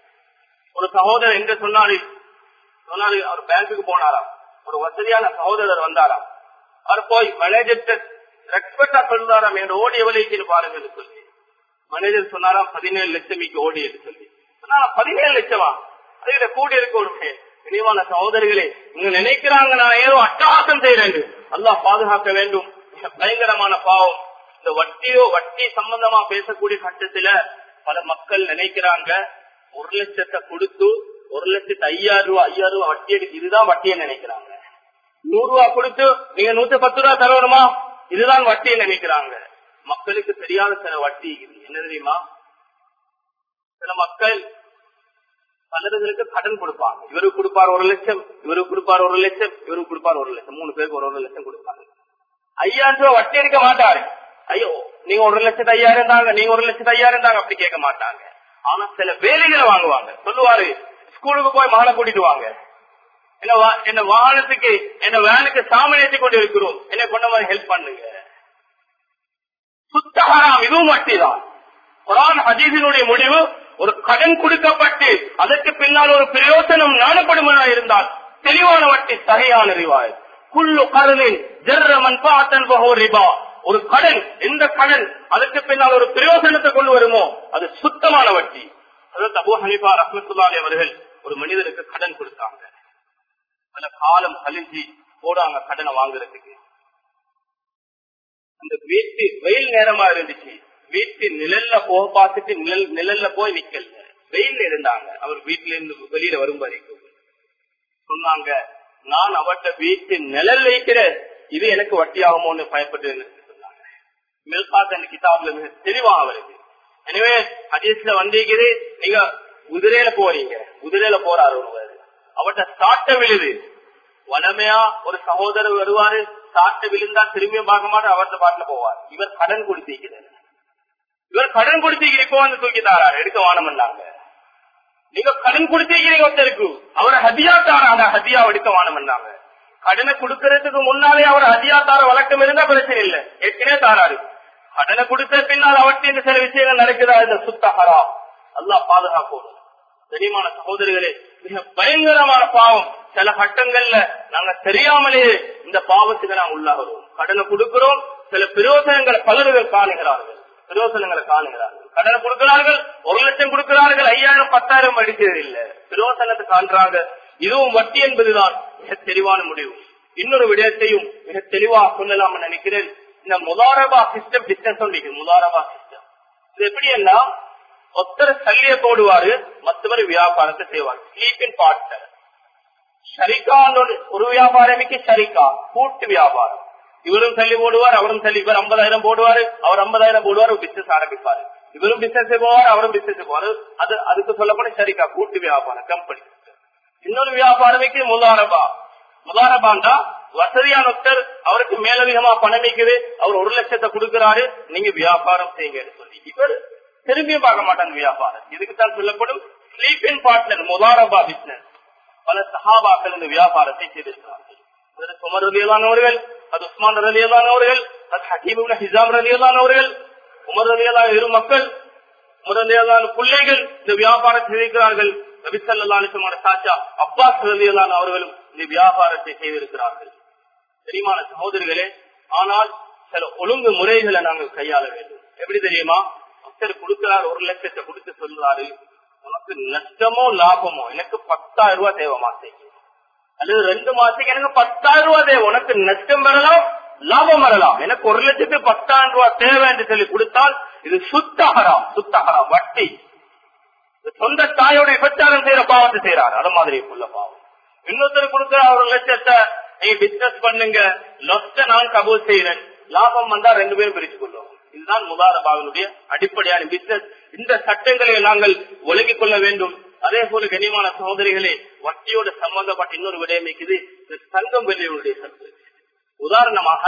ஒரு சகோதரர் என்று சொன்னாரு சொன்னாரு அவர் பேங்குக்கு போனாராம் ஒரு வசதியான சகோதரர் வந்தாராம் அவர் போய் மேனேஜர் ரெஸ்பெக்டா சொல்றாராம் என் ஓடி எவ்வளவு பாருங்க சொல்லி மேனேஜர் சொன்னாராம் பதினேழு லட்சம் இங்க ஓடி என்று சொல்லி சொன்னாராம் பதினேழு லட்சமா அதுல கூடி இருக்கணுமே இனிவான சகோதரிகளே நீங்க நினைக்கிறாங்க நான் ஏதோ அட்டகாசம் செய்யறேன் அல்லாஹ் பாதுகாக்க வேண்டும் மிக பயங்கரமான பாவம் இந்த வட்டியோ வட்டி சம்பந்தமா பேசக்கூடிய கட்டத்துல பல மக்கள் நினைக்கிறாங்க ஒரு லட்சத்தை கொடுத்து ஒரு லட்சத்து ஐயாயிரம் ரூபாய் ஐயாயிரம் ரூபாய் வட்டி எடுத்து இதுதான் வட்டியை நினைக்கிறாங்க நூறு ரூபாய் கொடுத்து நீங்க நூத்தி பத்து ரூபாய் தரணுமா இதுதான் வட்டியை நினைக்கிறாங்க மக்களுக்கு தெரியாத சில வட்டி இருக்குது. என்ன தெரியுமா சில மக்கள் பலர்களுக்கு கடன் கொடுப்பாங்க இவருக்கு கொடுப்பார் ஒரு லட்சம் இவருக்கு கொடுப்பார் ஒரு லட்சம் இவருக்கு கொடுப்பார் ஒரு லட்சம் மூணு பேருக்கு ஒரு ஒரு லட்சம் கொடுப்பாங்க ஐயாயிரம் ரூபாய் வட்டி எடுக்க மாட்டாரு ஐயோ நீங்க ஒரு லட்சத்து ஐயாயிரம் தாங்க நீங்க ஒரு லட்சத்து ஐயாயிரம் தாங்க அப்படி கேட்க மாட்டாங்க ஆனா சில வேலைகளை வாங்குவாங்க சொல்லுவாரு ஸ்கூலுக்கு போய் மகனை கூட்டிட்டு வாங்க என்ன வா- என்ன வாகனத்துக்கு என்ன வேனுக்கு சாமன் ஏற்றி கொண்டு இருக்கிறோம் என்ன கொண்ட மாதிரி ஹெல்ப் பண்ணுங்க சுத்தகராம் இதுவும் வட்டிதான் குரான் ஹதீஸினுடைய முடிவு ஒரு கடன் கொடுக்கப்பட்டு அதற்கு பின்னால் ஒரு பிரயோசனம் நாடப்படுவதா இருந்தால் தெளிவான வட்டி சரியான ரிவாய் குள்ளு கருணின் ஜெர்ரமன் பாத்தன் பகோ ரிபா ஒரு கடன் எந்த கடன் அதற்கு பின்னால் ஒரு பிரயோசனத்தை கொண்டு வருமோ அது சுத்தமான வட்டி அதாவது அபு ஹனிஃபா ரஹ்மத்துல்லாஹி அவர்கள் ஒரு மனிதருக்கு கடன் கொடுத்தாங்க சில காலம் கழிஞ்சு போடாங்க கடனை வாங்குறதுக்கு அந்த வீட்டு வெயில் நேரமா இருந்துச்சு வீட்டு நிழல்ல போக பார்த்துட்டு நிழல் நிழல்ல போய் நிக்கல வெயில் இருந்தாங்க அவர் வீட்டுல இருந்து வெளியில வரும் வரைக்கும் சொன்னாங்க நான் அவர்கிட்ட வீட்டு நிழல் வைக்கிறேன் இது எனக்கு வட்டி ஆகுமோன்னு பயப்பட்டு சொன்னாங்க மில்காத் அந்த கிதாப்ல மிக தெளிவா அவருக்கு எனவே ஹதீஸ்ல வந்தீங்க நீங்க குதிரையில போறீங்க குதிரையில போறாரு ஒருவர் அவர்கிட்ட சாட்ட விழுது வளமையா ஒரு சகோதரர் வருவாரு சாட்ட விழுந்தா திரும்பியும் பார்க்க மாட்டார் அவர்கிட்ட பாட்டுல போவார் இவர் கடன் கொடுத்திருக்கிறார் இவர் கடன் கொடுத்திருக்கிற இப்போ வந்து தூக்கி தாராரு எடுக்க வானம்னாங்க நீங்க கடன் கொடுத்திருக்கிறீங்க ஒருத்தருக்கு அவர் ஹதியா தாரா ஹதியா எடுக்க வானம்னாங்க கடனை கொடுக்கறதுக்கு முன்னாலே அவர் ஹதியா தார வழக்கம் இருந்தா பிரச்சனை இல்ல ஏற்கனவே தாராரு கடனை கொடுத்த பின்னால் அவர்கிட்ட இந்த சில விஷயங்கள் நடக்குதா இந்த சுத்தஹரா அல்லாஹ் பாதுகாக்கணும் கனிமான சகோதரிகளே மிக பயங்கரமான பாவம் சில கட்டங்கள்ல நாங்க தெரியாமலேயே இந்த பாவத்துக்கு நாங்க உள்ளாகிறோம் கடனை கொடுக்கிறோம் சில பிரயோசனங்களை பலர்கள் காணுகிறார்கள் பிரயோசனங்களை காணுகிறார்கள் கடனை கொடுக்கிறார்கள் ஒரு லட்சம் கொடுக்கிறார்கள் ஐயாயிரம் பத்தாயிரம் அடிக்கிறது இல்ல பிரயோசனத்தை காண்றாங்க இதுவும் வட்டி என்பதுதான் மிக தெளிவான முடிவு இன்னொரு விடயத்தையும் மிக தெளிவா சொல்லலாம் நினைக்கிறேன் இந்த முதாரபா சிஸ்டம் பிசினஸ் முதாரபா சிஸ்டம் இது எப்படி எல்லாம் ஒத்தர் சல்லிய போடுவாரு மற்றவர் வியாபாரத்தை செய்வார் ஸ்லீப்பின் பார்ட்னர் ஷரிகான்னு ஒரு வியாபாரமிக்கு ஷரிகா கூட்டு வியாபாரம் இவரும் தள்ளி போடுவார் அவரும் தள்ளி இவர் ஐம்பதாயிரம் போடுவாரு அவர் ஐம்பதாயிரம் போடுவார் பிசினஸ் ஆரம்பிப்பாரு இவரும் பிசினஸ் போவார் அவரும் பிசினஸ் போவாரு அது அதுக்கு சொல்லப்பட ஷரிகா கூட்டு வியாபாரம் கம்பெனி இன்னொரு வியாபாரமிக்கு முதாரபா முதாரபாண்டா வசதியான ஒருத்தர் அவருக்கு மேலதிகமா பணம் நிக்குது அவர் ஒரு லட்சத்தை கொடுக்கிறாரு நீங்க வியாபாரம் செய்யுங்கன்னு சொல்லி இவர் திரும்பி பார்க்க மாட்டாங்க வியாபாரம் இதுக்கு தான் சொல்லப்படும் ஸ்லீப்பின் பார்ட்னர் முதாரபா பிசினஸ் பல சஹாபாக்கள் இந்த வியாபாரத்தை செய்திருக்கிறார்கள் சுமர் ரலியலானவர்கள் அது உஸ்மான் ரலியலானவர்கள் அது ஹக்கீம் ஹிசாம் ரலியலானவர்கள் உமர் ரலியலான இரு மக்கள் உமர் ரலியலான பிள்ளைகள் இந்த வியாபாரத்தை செய்திருக்கிறார்கள் நபிசல்லான சாச்சா அப்பாஸ் ரலியலான அவர்களும் இந்த வியாபாரத்தை செய்திருக்கிறார்கள் தெரியுமான சகோதரிகளே ஆனால் சில ஒழுங்கு முறைகளை நாங்கள் கையாள வேண்டும் எப்படி தெரியுமா ஒருத்தர் கொடுக்கிறார் ஒரு லட்சத்தை கொடுத்து சொல்றாரு உனக்கு நஷ்டமோ லாபமோ எனக்கு பத்தாயிரம் ரூபாய் தேவை மாசைக்கு அல்லது ரெண்டு மாசத்துக்கு எனக்கு பத்தாயிரம் ரூபாய் தேவை உனக்கு நஷ்டம் வரலாம் லாபம் வரலாம் எனக்கு ஒரு லட்சத்துக்கு பத்தாயிரம் ரூபாய் தேவை என்று சொல்லி கொடுத்தால் இது சுத்தகரம் சுத்தகரம் வட்டி சொந்த தாயோட விபச்சாரம் செய்யற பாவத்தை செய்யறாரு அது மாதிரி உள்ள பாவம் இன்னொருத்தர் கொடுக்கிற ஒரு லட்சத்தை நீங்க பிசினஸ் பண்ணுங்க லொஸ்ட நான் கபூல் செய்யறேன் லாபம் வந்தா ரெண்டு பேரும் பிரிச்சு கொள்ளுவோம் இதுதான் முதாரபாவினுடைய அடிப்படையான பிசினஸ் இந்த சட்டங்களை நாங்கள் ஒழுங்கிக் கொள்ள வேண்டும் அதே போல கனிமான சகோதரிகளே வட்டியோட சம்பந்தப்பட்ட இன்னொரு விடயம் இருக்குது இந்த சங்கம் வெள்ளியுடைய சத்து உதாரணமாக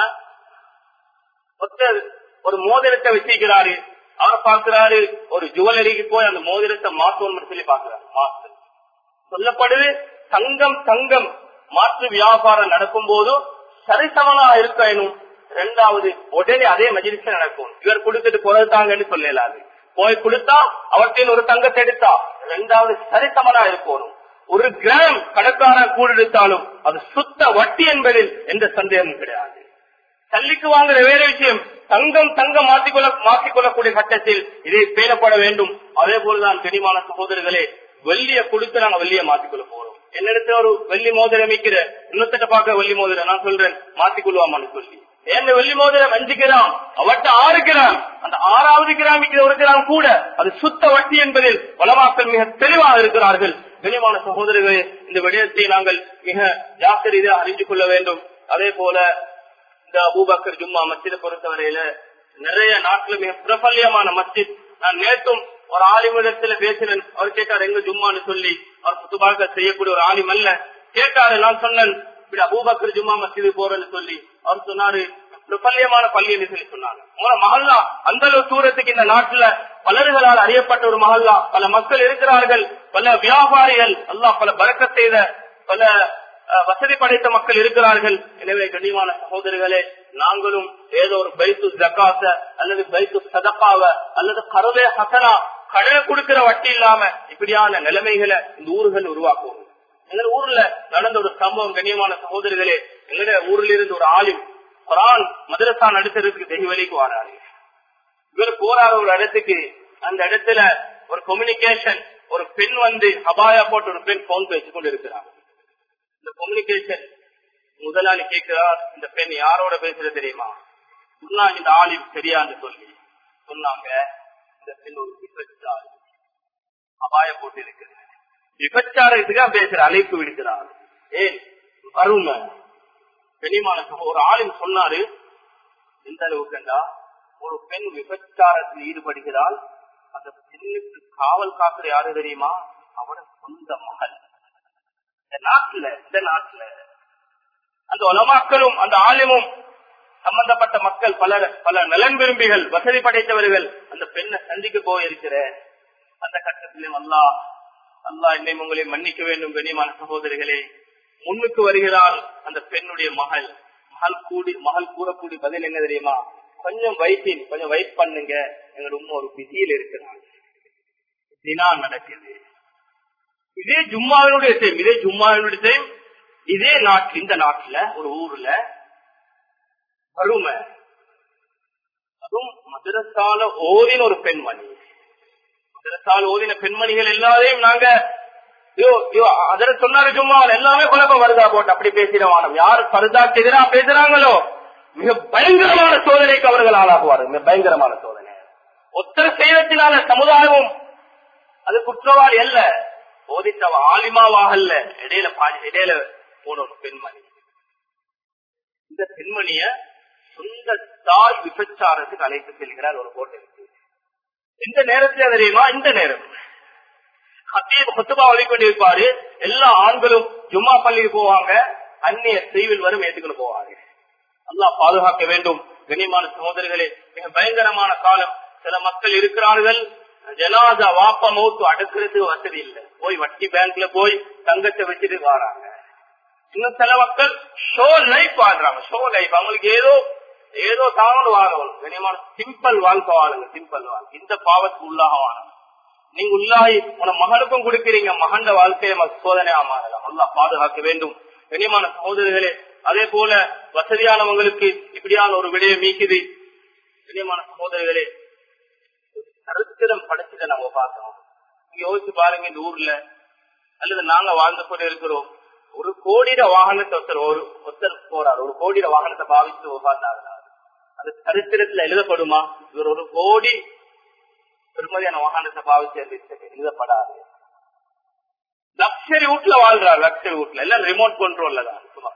ஒருத்தர் ஒரு மோதிரத்தை வச்சிருக்கிறாரு அவர் பார்க்கிறாரு ஒரு ஜுவல்லரிக்கு போய் அந்த மோதிரத்தை மாற்றணும் சொல்லி பார்க்கிறாரு மாற்று சொல்லப்படுது தங்கம் தங்கம் மாற்று வியாபாரம் நடக்கும் போதும் சரிசமனா இருக்கணும் ரெண்டாவது உடனே அதே மஜிலிச நடக்கும் இவர் கொடுத்துட்டு போறதுதாங்கன்னு சொல்லலாது போய் கொடுத்தா அவற்றின் ஒரு தங்கத்தை எடுத்தா ரெண்டாவது சரிசமனா இருக்கணும் ஒரு கிராம் கணக்கான கூடு எடுத்தாலும் அது சுத்த வட்டி என்பதில் எந்த சந்தேகமும் கிடையாது தள்ளிக்கு வாங்குற வேற விஷயம் தங்கம் தங்கம் மாற்றிக்கொள்ள மாற்றிக்கொள்ளக்கூடிய கட்டத்தில் இதை பேணப்பட வேண்டும் அதே போலதான் கனிமான சகோதரர்களே வெள்ளிய கொடுத்து நாங்க வெள்ளிய மாற்றிக்கொள்ள போறோம் என்னிடத்த ஒரு வெள்ளி மோதிரம் மிக்கிற இன்னொருத்த பார்க்க வெள்ளி மோதிரம் நான் சொல்றேன் மாற்றிக்கொள்வாமான்னு சொல்லி ஏன் வெள்ளி மோதிரம் அஞ்சு கிராம் அவட்ட ஆறு கிராம் அந்த ஆறாவது கிராமிக்கு ஒரு கிராம் கூட அது சுத்த வட்டி என்பதில் வளமாக்கள் மிக தெளிவாக இருக்கிறார்கள் கனிமான சகோதரர்களே இந்த விடயத்தை நாங்கள் மிக ஜாக்கிரதையாக அறிந்து கொள்ள வேண்டும் அதே போல இந்த அபூபக்கர் ஜும்மா மஸ்ஜிதை பொறுத்தவரையில நிறைய நாட்டுல மிக பிரபல்யமான மஸ்ஜித் நான் நேற்றும் ஒரு ஆலிமிடத்துல பேசினேன் அவர் கேட்டார் எங்க ஜும்மான்னு சொல்லி அவர் புதுபாக செய்யக்கூடிய ஒரு ஆலிம் அல்ல கேட்டாரு நான் சொன்னேன் இப்படி அபூபக்கர் ஜும்மா மஸ்ஜிது போறேன்னு சொல்லி அவர் சொன்னாரு பிரபல்யமான பள்ளின்னு சொல்லி சொன்னாங்க உங்களோட மஹல்லா அந்த அளவு தூரத்துக்கு இந்த நாட்டுல பலர்களால் அறியப்பட்ட ஒரு மஹல்லா பல மக்கள் இருக்கிறார்கள் பல வியாபாரிகள் எல்லாம் பல பறக்க செய்த பல வசதி படைத்த மக்கள் இருக்கிறார்கள் எனவே கண்ணியமான சகோதரிகளே நாங்களும் ஏதோ ஒரு பைத்து ஜக்காச அல்லது பைத்து சதக்காவ அல்லது கருவே ஹசனா கடனை கொடுக்கிற வட்டி இல்லாம இப்படியான நிலைமைகளை இந்த ஊர்கள் உருவாக்குவோம் எங்க ஊர்ல நடந்த ஒரு சம்பவம் கண்ணியமான சகோதரிகளே எங்க ஊர்ல இருந்து ஒரு ஆலிம் குரான் மதரசா நடத்துறதுக்கு தெய்வலிக்கு வராரு இவர் போறாரு ஒரு இடத்துக்கு அந்த இடத்துல ஒரு கம்யூனிகேஷன் ஒரு பெண் வந்து அபாயா போட்டு ஒரு பெண் போன் பேசிக் கொண்டு இருக்கிறார் இந்த கம்யூனிகேஷன் முதலாளி கேட்கிறார் இந்த பெண் யாரோட பேசுறது தெரியுமா சொன்னாங்க இந்த ஆலிம் சரியான்னு சொல்லி சொன்னாங்க இந்த பெண் ஒரு விபச்சாரி அபாய போட்டு இருக்குது விபச்சாரத்துக்கு பேசுற அழைப்பு விடுக்கிறார் ஏன் வறுமை பெரியமான ஒரு ஆளும் சொன்னாரு எந்த அளவுக்குண்டா ஒரு பெண் விபச்சாரத்தில் ஈடுபடுகிறாள் அந்த பெண்ணுக்கு காவல் காக்குற யாரு தெரியுமா அவட சொந்த மகள் இந்த நாட்டுல இந்த நாட்டுல அந்த உலமாக்களும் அந்த ஆலிமும் சம்பந்தப்பட்ட மக்கள் பல பல நலன் விரும்பிகள் வசதி படைத்தவர்கள் அந்த பெண்ணை சந்திக்க போயிருக்கிற அந்த கட்டத்திலும் அல்லா அல்லா என்னை உங்களை மன்னிக்க வேண்டும் கண்ணியமான சகோதரிகளே முன்னுக்கு வருகிறாள் அந்த பெண்ணுடைய மகள் மகள் கூடி மகள் கூறக்கூடிய பதில் என்ன தெரியுமா கொஞ்சம் வயிற்றில் கொஞ்சம் வெயிட் பண்ணுங்க எங்களோட உண்மை ஒரு பிஸியில் இருக்கிறாள் தினா நடக்குது இதே ஜும்மாவினுடைய டைம் இதே ஜும்மாவினுடைய டைம் இதே நாட்டு இந்த நாட்டுல ஒரு ஊர்ல வறுமை அதுவும் மதுரத்தால ஓதின ஒரு பெண்மணி மதுரத்தால் ஓதின பெண்மணிகள் எல்லாரையும் நாங்க ஐயோ ஐயோ அதர சொன்னாரு சும்மா எல்லாமே குழப்பம் வருதா போட்டு அப்படி பேசிடவானம் யார் பருதாக்கு எதிராக பேசுறாங்களோ மிக பயங்கரமான சோதனைக்கு அவர்கள் ஆளாகுவார்கள் மிக பயங்கரமான சோதனை ஒத்தர செய்யறதுனால சமுதாயமும் அது குற்றவாளி அல்ல போதித்தவ ஆலிமாவாகல்ல இடையில பாதி இடையில போன ஒரு பெண்மணி இந்த பெண்மணிய சொந்த தாய் விபச்சாரத்துக்கு அழைத்து செல்கிறார் ஒரு ஹோட்டலுக்கு எந்த நேரத்துல தெரியுமா இந்த நேரம் ஹத்தீப் குத்துபா வழிகொண்டிருப்பாரு எல்லா ஆண்களும் ஜும்மா பள்ளிக்கு போவாங்க அந்நிய செய்வில் வரும் ஏற்றுக்கொண்டு போவாங்க அல்லா பாதுகாக்க வேண்டும் கண்ணியமான சகோதரிகளே மிக பயங்கரமான காலம் சில மக்கள் இருக்கிறார்கள் ஜனாதா வாப்ப மௌத்து அடுக்கிறது வசதி இல்லை போய் வட்டி பேங்க்ல போய் தங்கத்தை வச்சுட்டு வராங்க இன்னும் சில மக்கள் ஷோ லைஃப் வாழ்றாங்க ஷோ லைஃப் அவங்களுக்கு ஏதோ ஏதோ தாங்க வாழணும் கண்ணியமான சிம்பிள் வாழ்க்கை வாழுங்க சிம்பிள் வாழ்க்கை இந்த பாவத்துக்கு உள்ளாக வாழணும் நீங்க உள்ளாகி உன மகனுக்கும் கொடுக்கிறீங்க மகண்ட வாழ்க்கையை சோதனையா மாறலாம் அல்லா பாதுகாக்க வேண்டும் கண்ணியமான சகோதரிகளே அதே போல வசதியானவங்களுக்கு இப்படியான ஒரு விடயம் மீக்குது கண்ணியமான சகோதரிகளே சரித்திரம் படைச்சதை நம்ம பார்க்கணும் நீங்க யோசிச்சு பாருங்க இந்த ஊர்ல அல்லது நாங்க வாழ்ந்து கொண்டு இருக்கிறோம் ஒரு கோடிட வாகனத்தை ஒருத்தர் ஒரு ஒருத்தர் போறார் ஒரு கோடிட வாகனத்தை பாவிச்சு பார்த்தாங்க அது சரித்திரத்துல எழுதப்படுமா இவர் ஒரு கோடி பெருமதியான வாகனத்தை பாவிச்சு எழுதப்படாது லக்ஷரி வீட்டுல வாழ்றாரு லக்ஷரி வீட்டுல எல்லாம் ரிமோட் கண்ட்ரோல்ல தான் சும்மா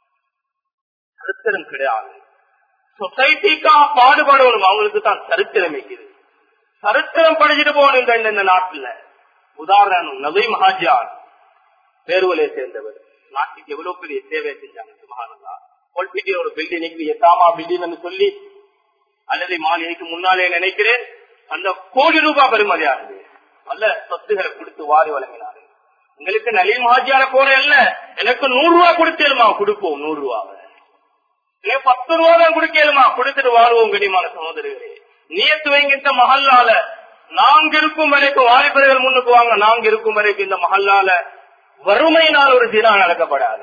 சரித்திரம் கிடையாது சொசைட்டிக்காக பாடுபடணும் அவங்களுக்கு தான் சரித்திரம் இருக்குது சரித்திரம் படிச்சுட்டு போகணும் இந்த இந்த நாட்டுல உதாரணம் நபி மகாஜான் பேருவலையை சேர்ந்தவர் நாட்டுக்கு எவ்வளவு பெரிய சேவை செஞ்சாங்க சுமகானந்தா ஒரு பில்டிங் எட்டாமா பில்டிங் சொல்லி அல்லது மாளிகைக்கு முன்னாலே நினைக்கிறேன் அந்த கோடி ரூபாய் பெருமதியானது நல்ல சொத்துகளை கொடுத்து வாரி வழங்கினாரு உங்களுக்கு நலீம் ஹாஜியான போற இல்ல எனக்கு நூறு ரூபாய் கொடுத்தேலுமா கொடுப்போம் நூறு ரூபாவை பத்து ரூபா தான் கொடுக்கலுமா கொடுத்துட்டு வாழ்வோம் கனிமான சகோதரிகளே நியத்து வைங்க இந்த மஹல்லால நாங்க இருக்கும் வரைக்கும் வாலிபர்கள் முன்னுக்கு வாங்க நாங்க இருக்கும் வரைக்கும் இந்த மஹல்லால வறுமையினால் ஒரு தினா நடக்கப்படாது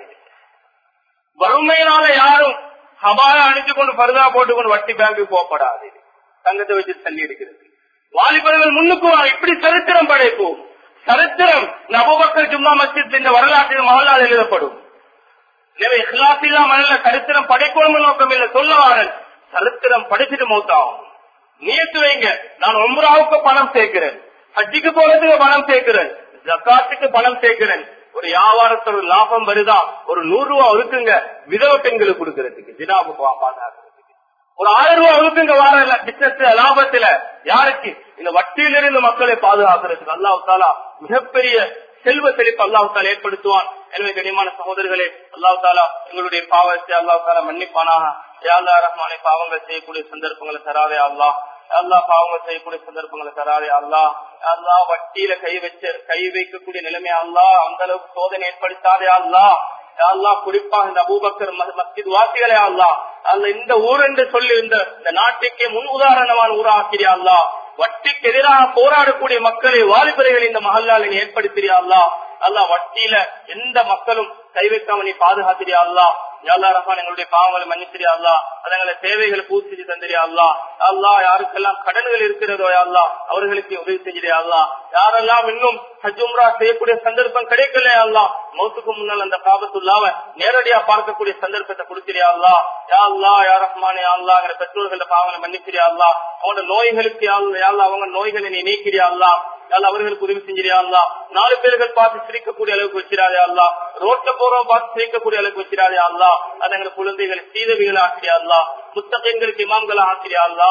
வறுமையினால யாரும் ஹபாய அணிச்சு கொண்டு பருதா போட்டுக்கொண்டு வட்டி பேங்க்கு போகப்படாது தங்கத்தை வச்சு தள்ளி எடுக்கிறது வாலிபர்கள் முன்னுக்கு வாங்க இப்படி சரித்திரம் படைப்போம் சரித்திரம் நபுபக்கர் ஜும்மா மஸ்ஜித் இந்த வரலாற்றில் மகளால் எழுதப்படும் எனவே இஹ்லாசில்லா மணல சரித்திரம் படைக்கணும் நோக்கம் இல்லை சொல்லவாரன் சரித்திரம் படிச்சுட்டு மௌத்தாகும் நியத்து வைங்க நான் ஒம்பராவுக்கு பணம் சேர்க்கிறேன் ஹஜ்ஜிக்கு போறதுக்கு பணம் சேர்க்கிறேன் ஜக்காத்துக்கு பணம் சேர்க்கிறேன் ஒரு வியாபாரத்தோட லாபம் வருதா ஒரு நூறு ரூபா ஒதுக்குங்க விதவ பெண்களுக்கு கொடுக்கறதுக்கு ஜினாபு பாதுகாக்கிறதுக்கு ஒரு ஆயிரம் ரூபாய் ஒதுக்குங்க வார பிசினஸ் லாபத்துல யாருக்கு இந்த வட்டியிலிருந்து மக்களை பாதுகாக்கிறதுக்கு அல்லாஹ் தாலா மிகப்பெரிய செல்வ செழிப்பு அல்லாஹு தாலா ஏற்படுத்துவான் எனவே கனிமான சகோதரர்களே அல்லாஹு தாலா எங்களுடைய பாவத்தை அல்லாஹு தாலா மன்னிப்பானாக யாழ்லா ரஹ்மானை பாவங்கள் செய்யக்கூடிய சந்தர்ப்பங்களை தராதே அல்லா அல்லா பாவங்கள் செய்யக்கூடிய சந்தர்ப்பங்களை தராதே அல்லா அல்லா வட்டியில கை வச்ச கை வைக்கக்கூடிய நிலைமை அல்லா அந்த அளவுக்கு சோதனை ஏற்படுத்தாதே அல்லா அல்லா குறிப்பாக இந்த அபூபக்கர் மஸ்ஜித் வாசிகளே அல்லா அல்ல இந்த ஊர் என்று சொல்லி இந்த இந்த நாட்டுக்கே முன் உதாரணமான ஊரா ஆக்கிறியா அல்லா வட்டிக்கு எதிராக போராடக்கூடிய மக்களை வாலிபரைகள் இந்த மகல்லால் நீ ஏற்படுத்தியா அல்லா அல்லா வட்டியில எந்த மக்களும் கை வைக்காம நீ பாதுகாத்திரியா அல்லா யாழ்லா ரஹ்மான் எங்களுடைய பாவங்களை மன்னிச்சிரியா அல்லா அதங்களை தேவைகளை பூர்த்தி செஞ்சு தந்திரியா அல்லா அல்லா யாருக்கெல்லாம் கடன்கள் இருக்கிறதோ அல்லா அவர்களுக்கு உதவி செஞ்சிரியா அல்லா யாரெல்லாம் இன்னும் ஹஜ்ஜும்ரா செய்யக்கூடிய சந்தர்ப்பம் கிடைக்கல அல்லா மௌத்துக்கு முன்னால் அந்த பாபத்துள்ளாவ நேரடியா பார்க்கக்கூடிய சந்தர்ப்பத்தை கொடுத்திரியா அல்லா யா அல்லா யா ரஹ்மான் யா அல்லா பெற்றோர்கள பாவங்களை மன்னிச்சிரியா அல்லா அவங்களோட நோய்களுக்கு யாழ்லா அவங்க நோய்களை நீ நீக்கிறியா அல்லா யாழ் அவர்களுக்கு உதவி செஞ்சிரியா அல்லா நாலு பேர்கள் பார்த்து சிரிக்கக்கூடிய அளவுக்கு வச்சிடாதே அல்லா ரோட்ல போறவங்க பார்த்து சிரிக்கக்கூடிய அளவுக்கு வச்சிடாதே அல்லா அது எங்க குழந்தைகளை சீதவிகளை ஆக்கிரியா அல்லா புத்தகங்களுக்கு இமாம்களை ஆக்கிரியா அல்லா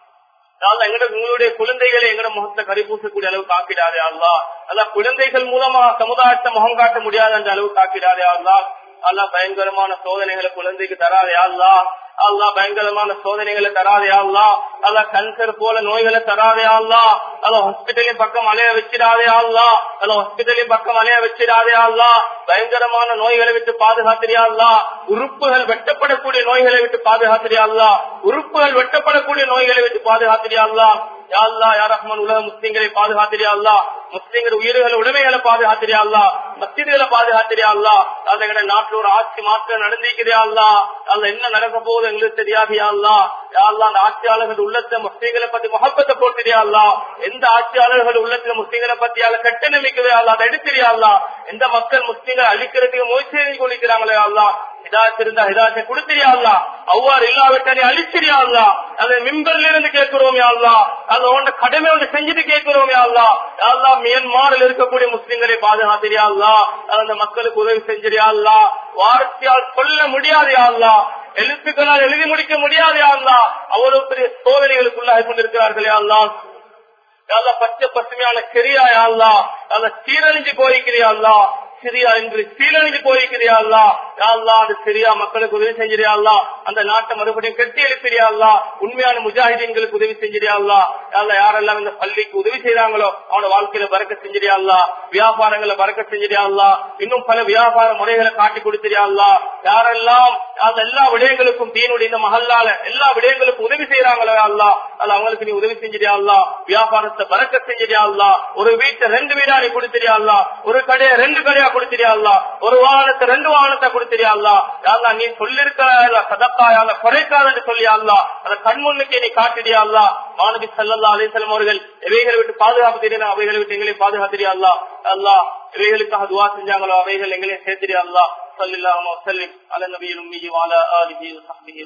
எங்கட உங்களுடைய குழந்தைகளை எங்கட முகத்தை கரிபூசக்கூடிய அளவுக்கு ஆக்கிடாதே அல்லா அல்ல குழந்தைகள் மூலமா சமுதாயத்தை முகம் காட்ட முடியாத அந்த அளவுக்கு ஆக்கிடாதே அல்லா அல்லா பயங்கரமான சோதனைகளை குழந்தைக்கு தராதே அல்லா அல்லா பயங்கரமான சோதனைகளை தராதே அல்லா அல்லா கன்சர் போல நோய்களை தராதே அல்லா அல்ல ஹாஸ்பிட்டலின் பக்கம் அலைய வச்சிடாதே அல்லா அல்ல ஹாஸ்பிட்டலின் பக்கம் அலைய வச்சிடாதே அல்லா பயங்கரமான நோய்களை விட்டு பாதுகாத்திரியா அல்லா உறுப்புகள் வெட்டப்படக்கூடிய நோய்களை விட்டு பாதுகாத்திரியா அல்லா உறுப்புகள் வெட்டப்படக்கூடிய நோய்களை விட்டு பாதுகாத்திரியா அல்லா யா அல்லா யா ரஹ்மான் உலக முஸ்லிம்களை பாதுகாத்திரியா அல்லா முஸ்லிம்கள் உயிர்களை உடைமைகளை பாதுகாத்திரியா அல்லா மஸ்ஜிதுகளை பாதுகாத்திரியா அல்லா அல்ல எங்க நாட்டுல ஒரு ஆட்சி மாற்றம் நடந்திருக்கிறியா அல்லா அல்ல என்ன நடக்க போகுது எங்களுக்கு தெரியாதியா அல்லா யா அல்லா அந்த ஆட்சியாளர்கள் உள்ளத்துல முஸ்லிம்களை பத்தி முகப்பத்தை போட்டுறியா அல்லா எந்த ஆட்சியாளர்கள் உள்ளத்துல முஸ்லிம்களை பத்தி அல்ல கட்ட நம்பிக்கவே அல்லா அதை எடுத்துறியா அல்லா எந்த மக்கள் முஸ்லிம்களை அழிக்கிறதுக்கு முயற்சி செய்து கொண்டிருக்கிறாங்களே அல்லா ஹிதாயத் இருந்தா ஹிதாயத்தை கொடுத்திரியா அல்லா அவ்வாறு இல்லாவிட்ட நீ அழிச்சிரியா அல்லா அதை மிம்பர்ல இருந்து கேட்கிறோம் அல்லா அது உன்ன கடமை ஒன்று செஞ்சுட்டு கேட்கிறோம் அல்லா அல்லா மியன்மாரில் இருக்கக்கூடிய முஸ்லிம்களை பாதுகாத்திரியா அல்லா அந்த மக்களுக்கு உதவி செஞ்சிரியா அல்லா வார்த்தையால் சொல்ல முடியாது அல்லா எழுத்துக்களால் எழுதி முடிக்க முடியாது அல்லா அவ்வளவு பெரிய சோதனைகளுக்குள்ளாக கொண்டிருக்கிறார்களே அல்லா அல்லா பச்சை பசுமையான கிரியா அல்லா அல்ல சீரழிஞ்சு போயிருக்கிறியா அல்லா சிரியா என்று சீரழிஞ்சு போயிருக்கிறியா அல்லா அல்லா அந்த சிரியா மக்களுக்கு உதவி செஞ்சிரியா அல்லா அந்த நாட்டை மறுபடியும் கட்டி எழுப்பிறியா அல்லா உண்மையான முஜாஹிதீன்களுக்கு உதவி செஞ்சிரியா அல்லா அல்ல யாரெல்லாம் இந்த பள்ளிக்கு உதவி செய்யறாங்களோ அவனோட வாழ்க்கையில பறக்க செஞ்சிரியா அல்லா வியாபாரங்களை பறக்க செஞ்சிரியா அல்லா இன்னும் பல வியாபார முறைகளை காட்டி கொடுத்திரியா அல்லா யாரெல்லாம் அந்த எல்லா விடயங்களுக்கும் தீனுடைய இந்த மகல்லால எல்லா விடயங்களுக்கும் உதவி செய்யறாங்களோ அல்லா அது அவங்களுக்கு நீ உதவி செஞ்சிரியா அல்லா வியாபாரத்தை பறக்க செஞ்சிரியா அல்லா ஒரு வீட்டை ரெண்டு வீடா நீ கொடுத்திரியா அல்லா ஒரு கடையை ரெண்டு கடையா கொடுத்திரியா அல்லா ஒரு வாகனத்தை ரெண்டு வாகனத்தை கொடுத்திரியா அல்லா யாரா நீ சொல்லிருக்க சதக்காயால குறைக்காதன்னு சொல்லியா அல்லா அதை கண்முன்னுக்கே நீ காட்டிடியா அல்லா மாணவி சல்லல்லா அலிசல்லம் அவர்கள் எவைகளை விட்டு பாதுகாப்பு தெரியும் அவைகளை விட்டு எங்களை பாதுகாத்திரியா அல்லா அல்லா இவைகளுக்காக துவா செஞ்சாங்களோ அவைகள் எங்களையும் சேர்த்திரியா அல்லா صلى الله وسلم على نبي الأمي وعلى آله وصحبه